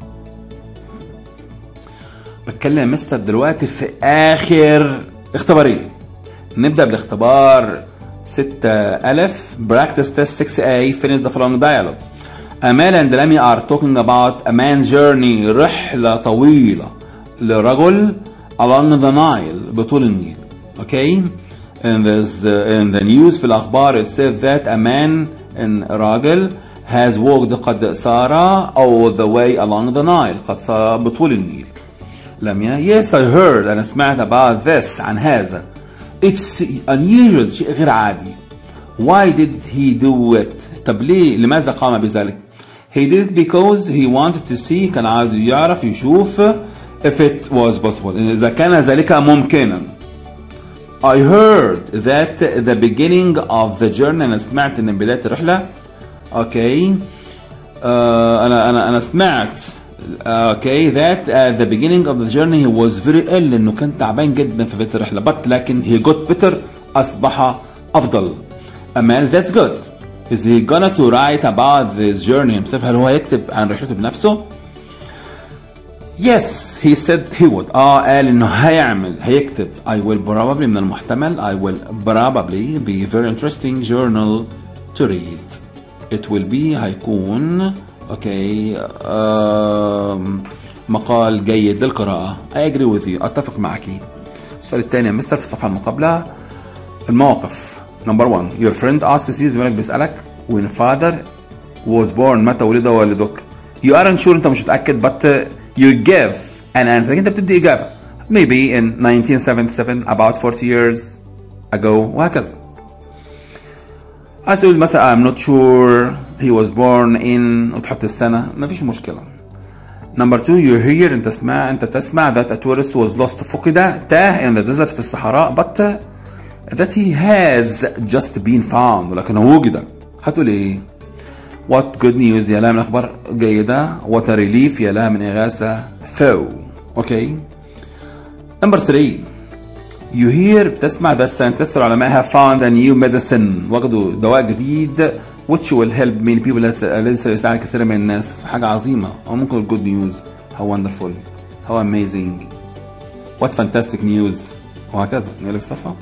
بتكلم مستر دلوقتي في آخر اختبارين. نبدأ بالاختبار 6 ألف practice test 6A finish the following dialogue أمال and Lamy are talking about a man's journey رحلة طويلة لرجل along the Nile بطول النيل okay in this uh, in the news في الأخبار it says that a man in راجل has walked قد سار all the way along the Nile قد سار بطول النيل لميا yes I heard أنا سمعت about this عن هذا It's unusual شيء غير عادي. Why did he do it? طب ليه لماذا قام بذلك؟ He did it because he wanted to see كان عايز يعرف يشوف if it was possible إذا كان ذلك ممكنا. I heard that the beginning of the journey أنا سمعت إن بداية الرحلة أوكي uh, أنا أنا أنا سمعت اوكي ذات at the beginning of the journey he was very ill انه كان تعبان جدا في بدايه الرحله but لكن he got better اصبح افضل امال that's good is he gonna to write about this journey himself هل هو يكتب عن رحلته بنفسه yes he said he would اه قال انه هيعمل هيكتب I will probably من المحتمل I will probably be very interesting journal to read it will be هيكون اوكي آم، مقال جيد للقراءة I agree with you اتفق معك السؤال الثاني يا مستر في الصفحة المقابلة المواقف نمبر 1 your friend asks you زميلك بيسألك when father was born متى ولد والدك you aren't sure انت مش متأكد but uh, you give an answer انت بتدي إجابة maybe in 1977 about 40 years ago وهكذا هتقول مثلا I'm not sure he was born in وتحط السنة مفيش مشكلة. نمبر 2 you hear انت تسمع انت تسمع that a tourist was lost فقد تاه in the desert في الصحراء but that he has just been found ولكنه وجد. هتقول ايه؟ What good news يا لها من اخبار جيدة what a relief يا لها من اغاثة though اوكي نمبر 3 You hear بتسمع that scientists العلماء have found a new medicine وجدوا دواء جديد which will help many people الذي سيساعد كثير من الناس في حاجة عظيمة أو ممكن good news how wonderful how amazing what fantastic news وهكذا نقلب الصفحة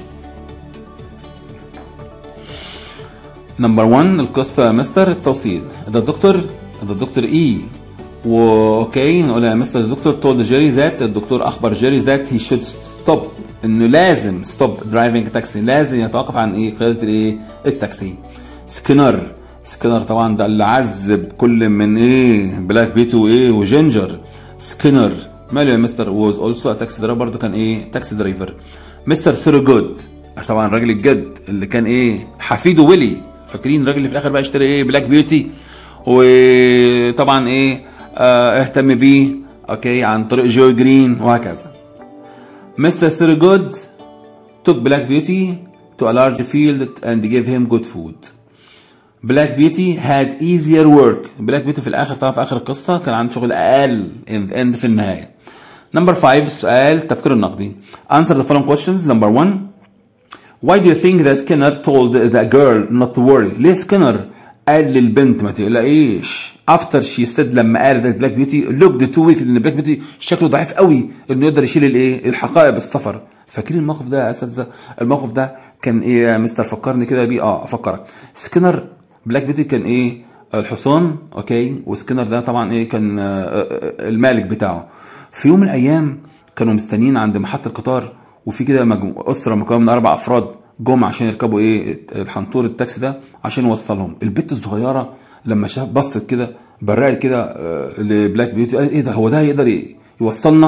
نمبر 1 القصة يا مستر التوصيل ده الدكتور ده الدكتور اي واوكي نقول يا مستر الدكتور told جيري ذات الدكتور اخبر جيري ذات he should stop انه لازم stop driving تاكسي لازم يتوقف عن ايه قيادة الايه التاكسي سكينر سكينر طبعا ده اللي عذب كل من ايه بلاك بيت وايه وجينجر سكينر ماله يا مستر ووز اولسو تاكسي درايفر برضه كان ايه تاكسي درايفر مستر ثيرو جود طبعا الراجل الجد اللي كان ايه حفيده ويلي فاكرين الراجل اللي في الاخر بقى اشتري ايه بلاك بيوتي وطبعا ايه آه اهتم بيه اوكي عن طريق جوي جرين وهكذا مستر ثيرو جود took Black Beauty to a large field and gave him good food. Black Beauty had easier work. Black Beauty في الآخر طبعا في آخر القصة كان عنده شغل أقل in the end في النهاية. Number 5 السؤال التفكير النقدي. Answer the following questions. Number 1 Why do you think that Skinner told the girl not to worry? ليه سكينر قال للبنت ما تقلقيش after she said لما قال that Black Beauty looked too weak ان Black Beauty شكله ضعيف قوي انه يقدر يشيل الايه الحقائب بالسفر فاكرين الموقف ده يا اساتذه الموقف ده كان ايه يا مستر فكرني كده بيه اه افكرك سكينر بلاك بيوتي كان ايه الحصان اوكي وسكينر ده طبعا ايه كان آه، آه، المالك بتاعه في يوم من الايام كانوا مستنيين عند محطه القطار وفي كده مجمو... اسره مكونه من اربع افراد جم عشان يركبوا ايه الحنطور التاكسي ده عشان يوصلهم البت الصغيره لما شاف بصت كده برقت كده آه، لبلاك بيوتي قالت ايه ده هو ده هيقدر ي- يوصلنا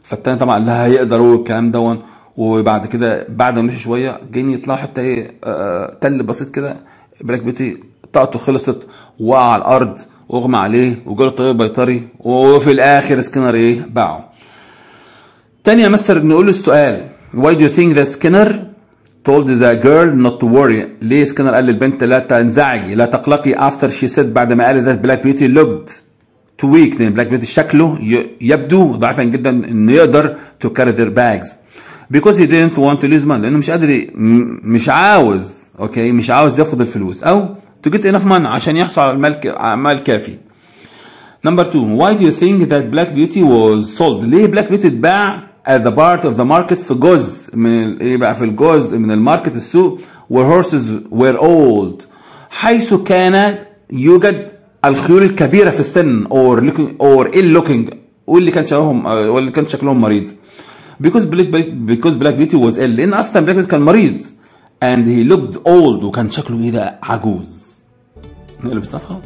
فالتاني طبعا قال لها هيقدروا الكلام دون وبعد كده بعد ما مشي شويه جايين يطلعوا حتى ايه آه، تل بسيط كده بلاك بيوتي طاقته خلصت وقع على الارض واغمى عليه وجاله طبيب بيطري وفي الاخر سكينر ايه باعه تاني يا مستر نقول له السؤال why do you think that Skinner told the girl not to worry ليه سكينر قال للبنت لا تنزعجي لا تقلقي after she said بعد ما قال that black beauty looked too weak لان black beauty شكله ي- يبدو ضعيفا جدا انه يقدر to carry their bags because he didn't want to lose money لانه مش قادر ي- م- مش عاوز اوكي مش عاوز يفقد الفلوس او to get enough money عشان يحصل على المال ك- على مال كافي Number two, why do you think that Black Beauty was sold? ليه Black Beauty اتباع at the part of the market في جزء من ال- ايه بقى في الجزء من الماركت السوق where horses were old حيث كان يوجد الخيول الكبيرة في السن or looking or ill looking واللي كان شبههم آه، واللي كان شكلهم مريض because Black because Black Beauty was ill لأن أصلا Black Beauty كان مريض and he looked old وكان شكله ايه ده عجوز نقلب الصفحة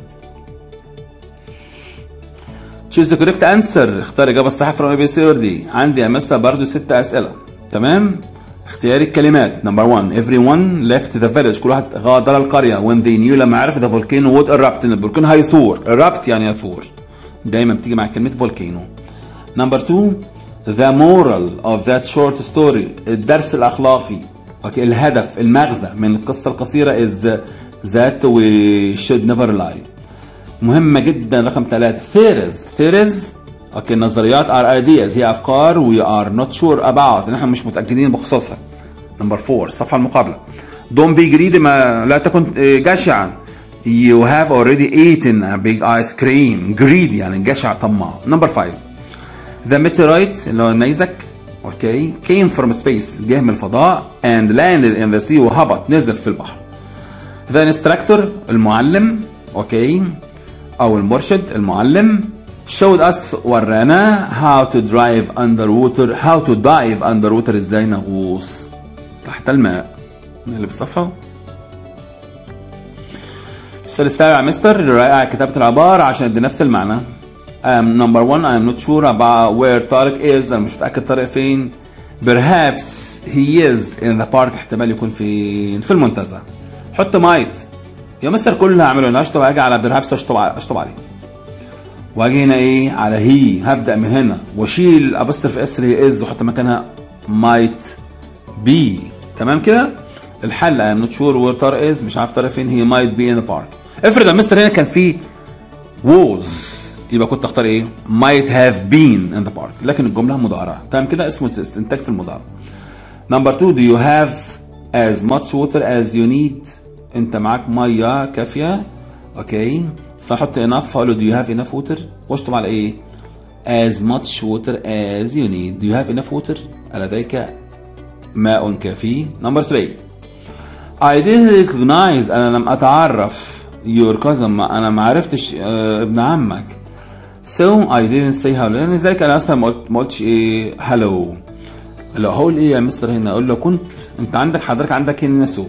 choose the correct answer اختار اجابه صحيحه from A B C or D عندي يا مستر برضو ست اسئله تمام اختياري الكلمات نمبر 1 everyone left the village كل واحد غادر القريه when they knew لما عرف the volcano would erupt ان البركان هيثور erupt يعني يثور دايما بتيجي مع كلمه volcano نمبر 2 the moral of that short story الدرس الاخلاقي اوكي الهدف المغزى من القصه القصيره is that we should never lie مهمة جدا رقم ثلاثة theories theories اوكي النظريات are ideas هي افكار we are not sure about نحن مش متأكدين بخصوصها نمبر 4 الصفحة المقابلة don't be greedy ما لا تكن آه، جشعا you have already eaten a big ice cream greedy يعني جشع طماع نمبر 5 the meteorite اللي هو النيزك اوكي came from space جه من الفضاء and landed in the sea وهبط نزل في البحر ذا انستراكتور المعلم اوكي او المرشد المعلم showed us ورانا how to drive underwater how to dive underwater ازاي نغوص تحت الماء نقلب الصفحه السؤال السابع يا مستر رائع كتابة العبارة عشان ادي نفس المعنى um, number one I am not sure about where طارق is انا مش متأكد طارق فين perhaps he is in the park احتمال يكون فين في المنتزه حط مايت يا مستر كل اللي هعمله انا اشطب اجي على بيرهابس اشطب ع- اشطب عليه واجي هنا ايه على هي هبدا من هنا واشيل ابسترف اس اللي هي از واحط مكانها مايت بي تمام كده الحل اي ام نوت شور وير طارق از مش عارف طارق فين هي مايت بي ان ذا بارك افرض يا مستر هنا كان في ووز يبقى كنت اختار ايه might have been in the park لكن الجمله مضارعه تمام كده اسمه استنتاج في المضارع نمبر 2 do you have as much water as you need انت معاك ميه كافيه اوكي فاحط enough هقول له do you have enough water واشطب على ايه as much water as you need do you have enough water لديك ماء كافي نمبر 3 I didn't recognize انا لم اتعرف your cousin ما انا ما عرفتش آه، ابن عمك so I didn't say hello لان ذلك انا اصلا ما قلت- ما قلتش ايه hello لو هقول ايه يا مستر هنا اقول له كنت انت عندك حضرتك عندك هنا سو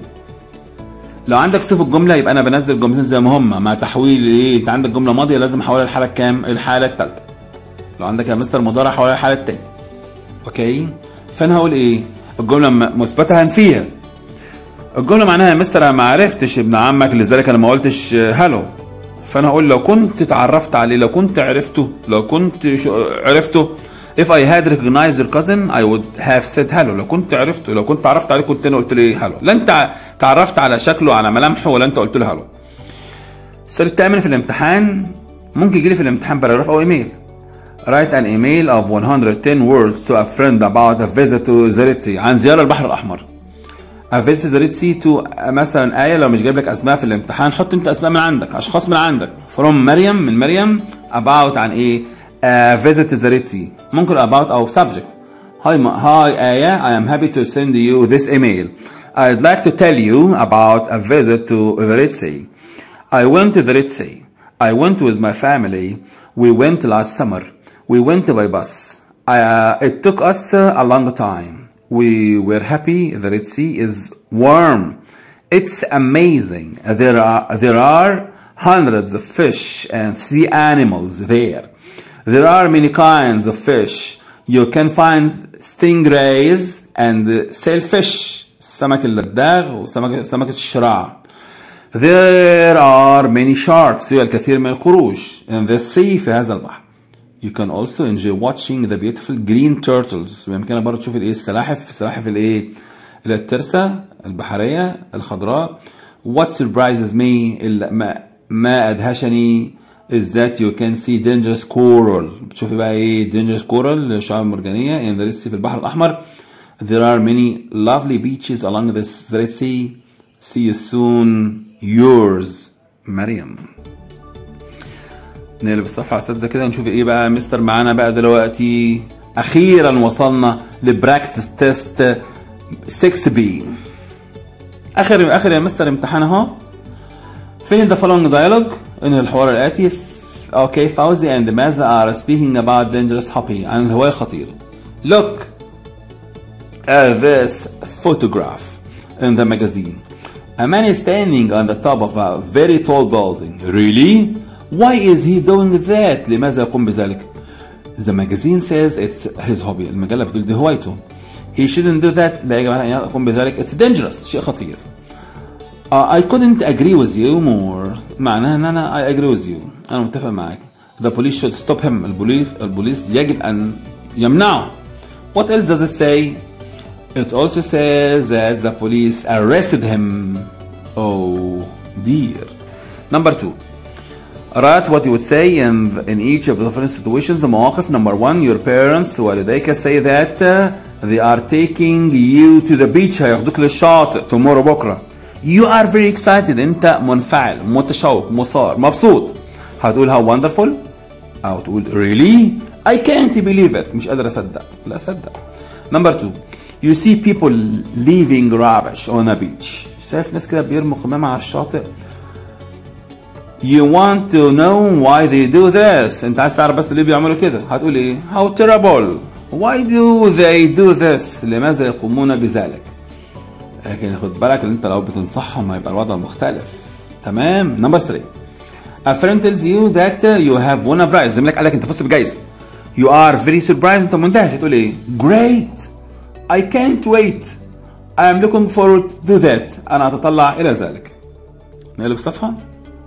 لو عندك سو في الجمله يبقى انا بنزل الجملتين زي ما هم مع تحويل ايه انت عندك جمله ماضيه لازم احولها الحاله الكام الحاله الثالثه لو عندك يا مستر مضارع احولها الحاله الثانيه اوكي فانا هقول ايه الجمله م- مثبته هنفيها الجمله معناها يا مستر انا ما عرفتش ابن عمك لذلك انا ما قلتش آه، هلو فانا هقول لو كنت اتعرفت عليه لو كنت عرفته لو كنت شو- عرفته if I had recognized your cousin I would have said hello لو كنت عرفته لو كنت عرفت عليه كنت انا قلت له هلو لا انت تعرفت على شكله على ملامحه ولا انت قلت له هلو السؤال الثامن في الامتحان ممكن يجي لي في الامتحان باراجراف او ايميل write an email of 110 words to a friend about a visit to the Red Sea عن زيارة البحر الأحمر a visit to the Red Sea to مثلا آية لو مش جايب لك أسماء في الامتحان حط أنت أسماء من عندك أشخاص من عندك from مريم من مريم about عن إيه a visit to the Red Sea ممكن about أو subject Hi, Ma- hi آية I am happy to send you this email I'd like to tell you about a visit to the Red Sea I went to the Red Sea. I went with my family. We went last summer. We went by bus. Uh, it took us uh, a long time. We were happy. The Red Sea is warm. It's amazing. There are there are hundreds of fish and sea animals there. There are many kinds of fish. you can find stingrays and sailfish السمك اللداغ وسمك سمكة الشراع There are many sharks يوجد الكثير من القروش in the sea في هذا البحر You can also enjoy watching the beautiful green turtles بإمكانك برضه تشوف الايه السلاحف سلاحف الايه اللي الترسة البحرية الخضراء What surprises me اللي ما, ما أدهشني is that you can see dangerous coral بتشوفي بقى ايه dangerous coral الشعاب المرجانية in the Red Sea في البحر الأحمر There are many lovely beaches along this Red Sea See you soon yours مريم نقلب الصفحة يا أستاذة كده نشوف إيه بقى مستر معانا بقى دلوقتي أخيرا وصلنا لبراكتس تيست 6 بي آخر آخر يا مستر امتحان أهو فين ذا following dialogue انهي الحوار الآتي اوكي فوزي and ماذا are speaking about dangerous hobby عن الهواية الخطيرة look at this photograph in the magazine A man is standing on the top of a very tall building. Really? Why is he doing that? لماذا يقوم بذلك؟ The magazine says it's his hobby. المجلة بتقول دي هوايته. He shouldn't do that. لا يجب عليه أن يقوم بذلك. It's dangerous. شيء خطير. Uh, I couldn't agree with you more. معناها ان انا I agree with you. انا متفق معاك. The police should stop him. البوليس البوليس يجب ان يمنعه. What else does it say? It also says that the police arrested him. Oh dear. Number two. Write what you would say in, in each of the different situations. The مواقف. Number one, your parents والديك say that uh, they are taking you to the beach. هياخدوك للشاطئ tomorrow بكرة. You are very excited. أنت منفعل متشوق مثار مبسوط. هتقول how wonderful أو تقول really I can't believe it. مش قادر أصدق. لا أصدق. Number two. You see people leaving rubbish on a beach. شايف ناس كده بيرموا قمامة على الشاطئ. You want to know why they do this. انت عايز تعرف بس ليه بيعملوا كده. هتقول ايه؟ How terrible. Why do they do this? لماذا يقومون بذلك؟ لكن خد بالك ان انت لو بتنصحهم هيبقى الوضع مختلف. تمام؟ نمبر 3. A friend tells you that you have won a prize. زميلك قال لك انت فزت بجائزة. You are very surprised. انت مندهش. هتقول ايه؟ Great. I can't wait. I am looking forward to that. أنا أتطلع إلى ذلك. نقلب الصفحة.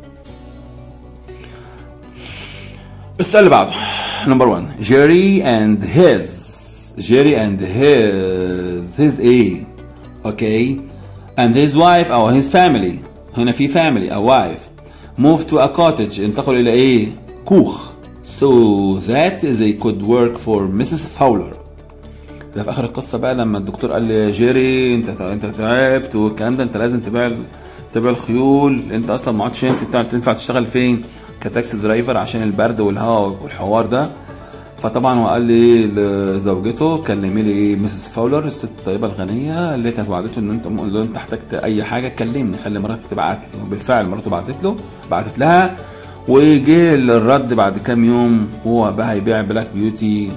السؤال اللي بعده. Number one. Jerry and his. Jerry and his. His A. Okay. And his wife أو his family. هنا في family أو wife. Moved to a cottage. انتقلوا إلى إيه؟ كوخ. So that they could work for Mrs. Fowler. ده في اخر القصه بقى لما الدكتور قال لي جيري انت انت تعبت والكلام ده انت لازم تبيع تبيع الخيول انت اصلا ما عادش ينفع تنفع تشتغل فين كتاكسي درايفر عشان البرد والهواء والحوار ده فطبعا هو قال لي لزوجته كلمي لي ايه مسز فاولر الست الطيبه الغنيه اللي كانت وعدته ان انت لو انت احتجت اي حاجه كلمني خلي مراتك تبعت لي وبالفعل مراته بعتت له بعتت لها وجه الرد بعد كام يوم هو بقى هيبيع بلاك بيوتي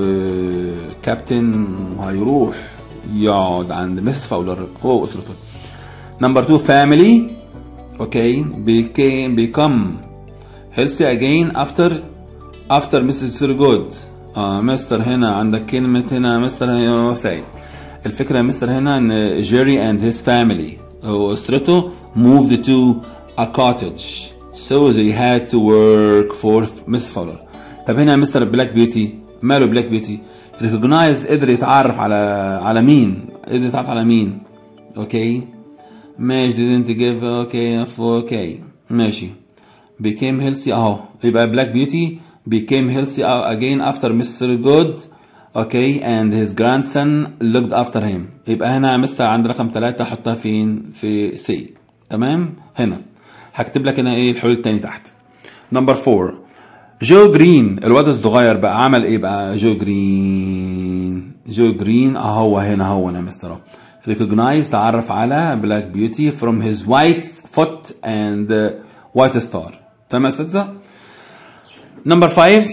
وكابتن وهيروح يقعد عند مس فاولر هو واسرته نمبر 2 فاميلي اوكي became become healthy again after after Mrs. Good اه مستر هنا عندك كلمة هنا مستر هنا سعيد الفكرة يا مستر هنا ان جيري اند هيز فاميلي واسرته moved to a cottage So they had to work for Miss Fowler. طب هنا مستر بلاك بيوتي ماله بلاك بيوتي؟ recognized قدر يتعرف على على مين؟ قدر يتعرف على مين؟ اوكي ماشي didn't give اوكي اوكي ماشي became healthy اهو يبقى بلاك بيوتي became healthy again after Mr. Good اوكي and his grandson looked after him يبقى هنا مستر عند رقم ثلاثة حطها فين؟ في سي تمام؟ هنا هكتب لك هنا ايه الحلول التاني تحت نمبر 4 جو جرين الواد الصغير بقى عمل ايه بقى جو جرين جو جرين اهو هنا هو انا مستر recognize تعرف على بلاك بيوتي from his white foot and uh, white star تمام يا اساتذه نمبر 5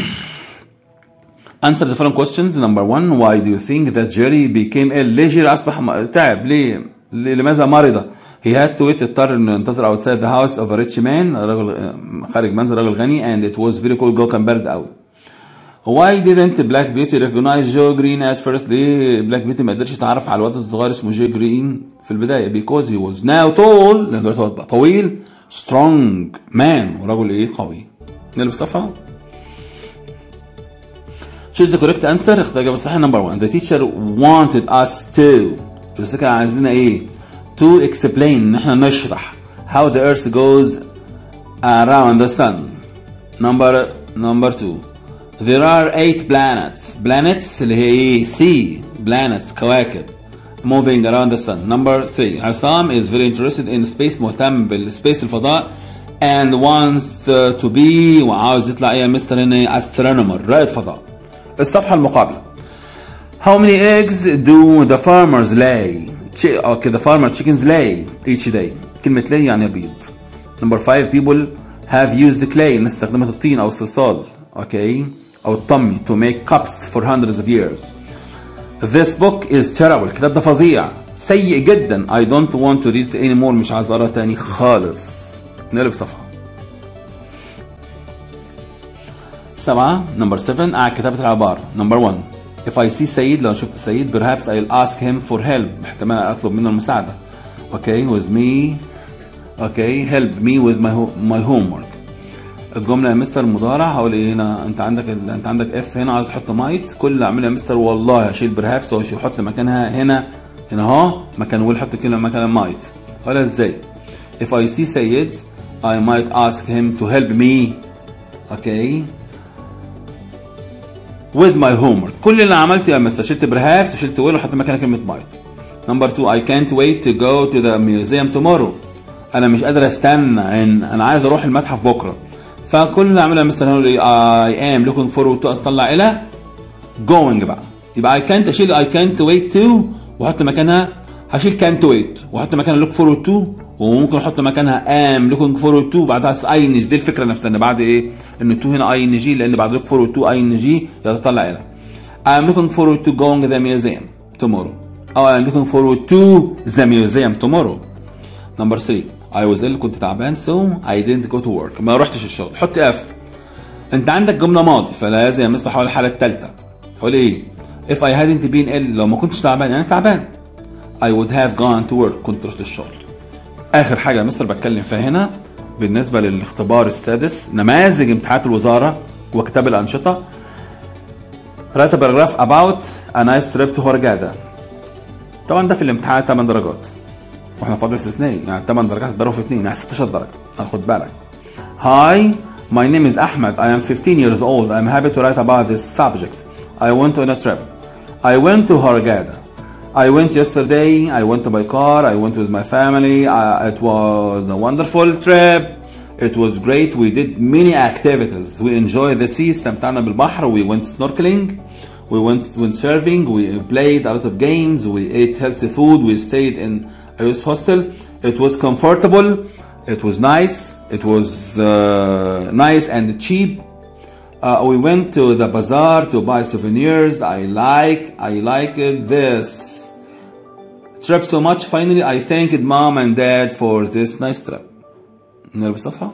answer the following questions number one why do you think that Jerry became ill ليه جيري اصبح تعب ليه لماذا مرض he had to wait اضطر انه ينتظر outside the house of a rich man رجل خارج منزل رجل غني and it was very cold جو كان برد قوي Why didn't Black Beauty recognize Joe Green at first? ليه Black Beauty ما قدرش يتعرف على الواد الصغير اسمه جو جرين في البداية because he was now tall لأن دلوقتي هو بقى طويل strong man ورجل ايه قوي نقلب الصفحة choose the correct answer اختار الإجابة الصحيحة number one the teacher wanted us to بس كان عايزيننا ايه to explain ان احنا نشرح how the earth goes around the sun number number two there are eight planets planets اللي هي ايه sea planets كواكب moving around the sun number three Hassam is very interested in space مهتم بالسبيس الفضاء and wants uh, to be وعاوز يطلع ايه يا مستر هنا astronomer رائد فضاء الصفحة المقابلة How many eggs do the farmers lay? Chi- okay, the farmer chickens lay each day. كلمة lay يعني بيض. Number five, people have used clay. الناس استخدمت الطين أو الصلصال. Okay. أو الطمي to make cups for hundreds of years. This book is terrible. الكتاب ده فظيع. سيء جدا. I don't want to read it anymore. مش عايز أقرأ تاني خالص. نقلب صفحة. سبعة نمبر 7 قاعد كتابة العبارة نمبر 1 If I see سيد لو شفت سيد perhaps I'll ask him for help احتمال اطلب منه المساعدة okay with me okay help me with my ho- my homework الجملة يا مستر مضارع هقول ايه هنا انت عندك ال... انت عندك اف هنا عايز احط مايت كل اللي اعمله يا مستر والله هشيل برهابس وهحط مكانها هنا هنا اهو مكان ويل حط كلمة مكان مايت ولا ازاي if I see سيد I might ask him to help me okay with my homework كل اللي عملته يا مستر شلت برهابس وشلت ويل وحطيت مكانها كلمه مايت نمبر 2 I can't wait to go to the museum tomorrow انا مش قادر استنى ان انا عايز اروح المتحف بكره فكل اللي عمله يا مستر هنقول ايه I am looking forward to اطلع الى going بقى يبقى I can't اشيل I can't wait to واحط مكانها هشيل can't wait واحط مكانها look forward to وممكن احط مكانها am looking forward to بعدها اي دي الفكره نفسها ان بعد ايه ان to هنا اي ان جي لان بعد look forward to اي ان جي يتطلع الى I'm looking forward to going to the museum tomorrow او I'm looking forward to the museum tomorrow number 3 I was ill كنت تعبان so I didn't go to work ما رحتش الشغل حط اف انت عندك جمله ماضي فلازم يا مستر حول الحاله الثالثه قول ايه if I hadn't been ill لو ما كنتش تعبان يعني تعبان I would have gone to work كنت رحت الشغل اخر حاجه يا مستر بتكلم فيها هنا بالنسبه للاختبار السادس نماذج امتحانات الوزاره وكتاب الانشطه write a paragraph about a nice trip to Hurghada طبعا ده في الامتحان 8 درجات واحنا فاضل استثنائي يعني 8 درجات اتضربوا في 2 يعني 16 درجه هناخد بالك Hi my name is Ahmed I am 15 years old I'm happy to write about this subject I went on a trip I went to Hurghada I went yesterday I went by car I went with my family uh, it was a wonderful trip It was great we did many activities we enjoyed the sea استمتعنا بالبحر we went snorkeling we went windsurfing we played a lot of games we ate healthy food we stayed in a youth hostel it was comfortable it was nice it was uh, nice and cheap uh, we went to the bazaar to buy souvenirs I like I liked this trip so much finally I thanked mom and dad for this nice trip نقلب الصفحة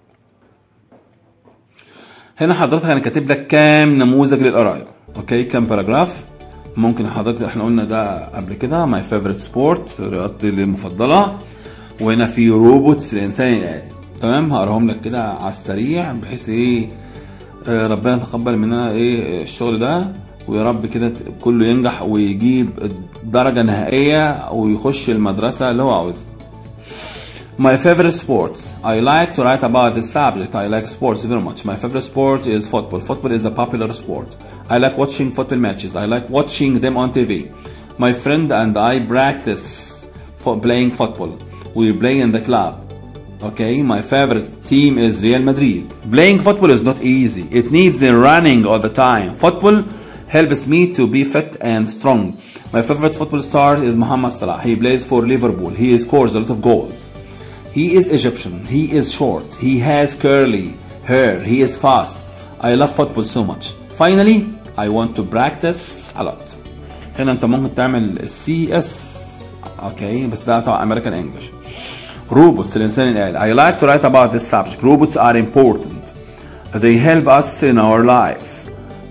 هنا حضرتك انا كاتب لك كام نموذج للقرايه اوكي كام باراجراف ممكن حضرتك احنا قلنا ده قبل كده ماي فيفورت سبورت رياضتي المفضله وهنا في روبوتس الانسان الالي تمام هقراهم لك كده على السريع بحيث ايه آه، ربنا يتقبل مننا ايه الشغل ده ويا رب كده كله ينجح ويجيب درجه نهائيه ويخش المدرسه اللي هو عاوزها My favorite sports. I like to write about this subject. I like sports very much. My favorite sport is football. Football is a popular sport. I like watching football matches. I like watching them on TV. My friend and I practice for playing football. We play in the club. Okay, my favorite team is Real Madrid. Playing football is not easy. It needs a running all the time. Football helps me to be fit and strong. My favorite football star is Mohamed Salah. He plays for Liverpool. He scores a lot of goals. He is Egyptian. He is short. He has curly hair. He is fast. I love football so much. Finally, I want to practice a lot. هنا انت ممكن تعمل السي اس اوكي بس ده طبعا امريكان انجلش روبوتس الانسان الالي I like to write about this subject robots are important they help us in our life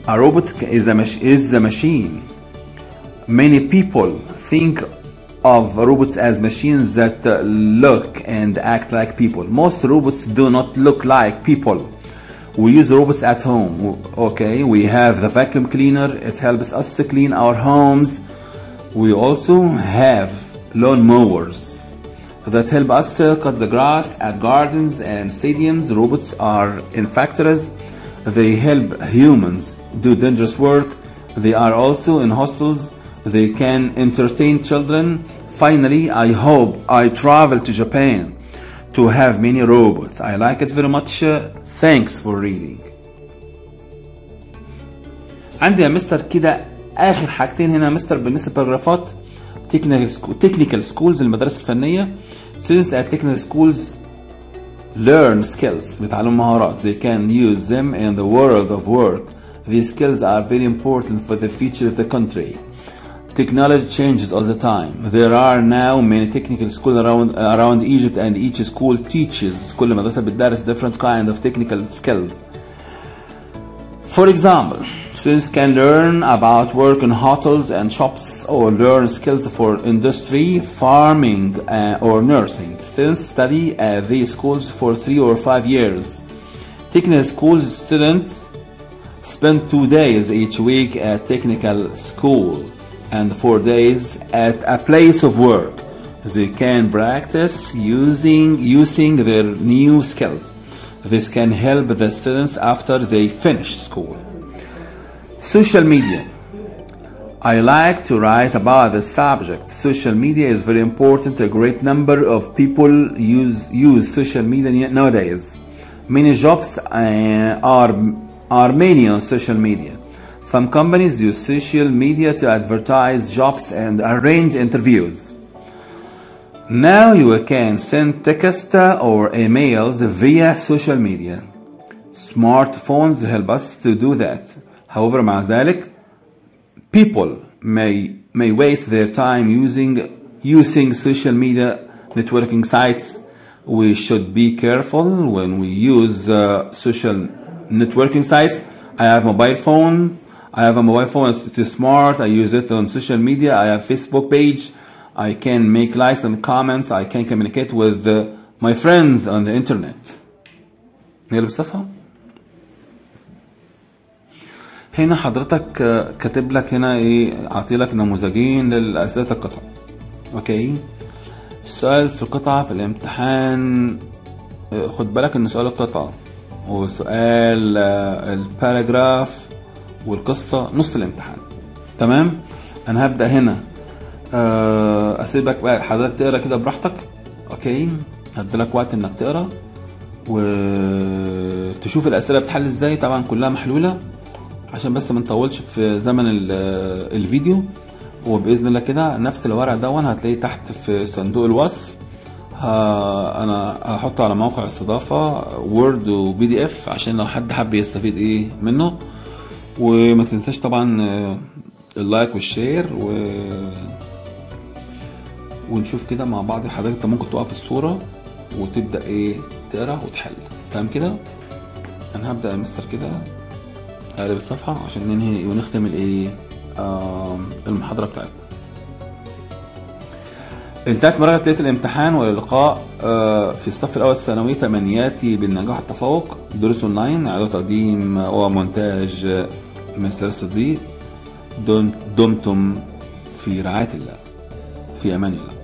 A robot is a, mach- is a machine. Many people think of robots as machines that uh, look and act like people. Most robots do not look like people. We use robots at home. Okay, we have the vacuum cleaner. It helps us to clean our homes. We also have lawn mowers that help us to cut the grass at gardens and stadiums. Robots are in factories. They help humans do dangerous work. They are also in hostels. They can entertain children. Finally, I hope I travel to Japan to have many robots. I like it very much. Uh, Thanks for reading. عندي يا مستر كده اخر حاجتين هنا يا مستر بالنسبه للباراجرافات تكنيكال سكولز المدارس الفنيه students at technical schools learn skills بيتعلموا مهارات they can use them in the world of work these skills are very important for the future of the country technology changes all the time there are now many technical schools around around Egypt and each school teaches كل مدرسة بتدرس different kind of technical skills for example, students can learn about work in hotels and shops or learn skills for industry, farming, uh, or nursing. Students study at these schools for three or five years. Technical schools students spend two days each week at technical school and four days at a place of work. They can practice using using their new skills. This can help the students after they finish school. Social media. I like to write about this subject. Social media is very important. A great number of people use use social media nowadays. Many jobs uh, are are many on social media. Some companies use social media to advertise jobs and arrange interviews. Now you can send text or emails via social media. Smartphones help us to do that. However, مع ذلك, people may may waste their time using using social media networking sites. We should be careful when we use uh, social networking sites. I have mobile phone. I have a mobile phone. It is smart. I use it on social media. I have Facebook page. I can make likes and comments. I can communicate with uh, my friends on the internet. نقلب الصفحة هنا حضرتك آه، كاتب لك هنا ايه عاطي لك نموذجين للأسئلة القطع اوكي السؤال في القطعة في الامتحان آه، خد بالك ان سؤال القطعة وسؤال آه، الباراجراف والقصة نص الامتحان تمام انا هبدأ هنا آه، اسيبك بقى حضرتك تقرا كده براحتك اوكي هديلك وقت انك تقرا وتشوف الاسئله بتحل ازاي طبعا كلها محلوله عشان بس ما نطولش في زمن ال- الفيديو وباذن الله كده نفس الورق دون هتلاقيه تحت في صندوق الوصف ها انا هحطه على موقع استضافه وورد وبي دي اف عشان لو حد حب يستفيد ايه منه وما تنساش طبعا آه، اللايك والشير و ونشوف كده مع بعض حضرتك انت ممكن تقف الصورة وتبدأ ايه تقرا وتحل تمام كده انا هبدأ يا مستر كده اقلب الصفحة عشان ننهي ونختم الايه آم، المحاضرة بتاعتنا انتهت مراجعة ليلة الامتحان واللقاء آه، في الصف الأول الثانوي تمنياتي بالنجاح والتفوق دروس أونلاين إعداد وتقديم ومونتاج آه، مستر صديق دم- دمتم في رعاية الله في أمان الله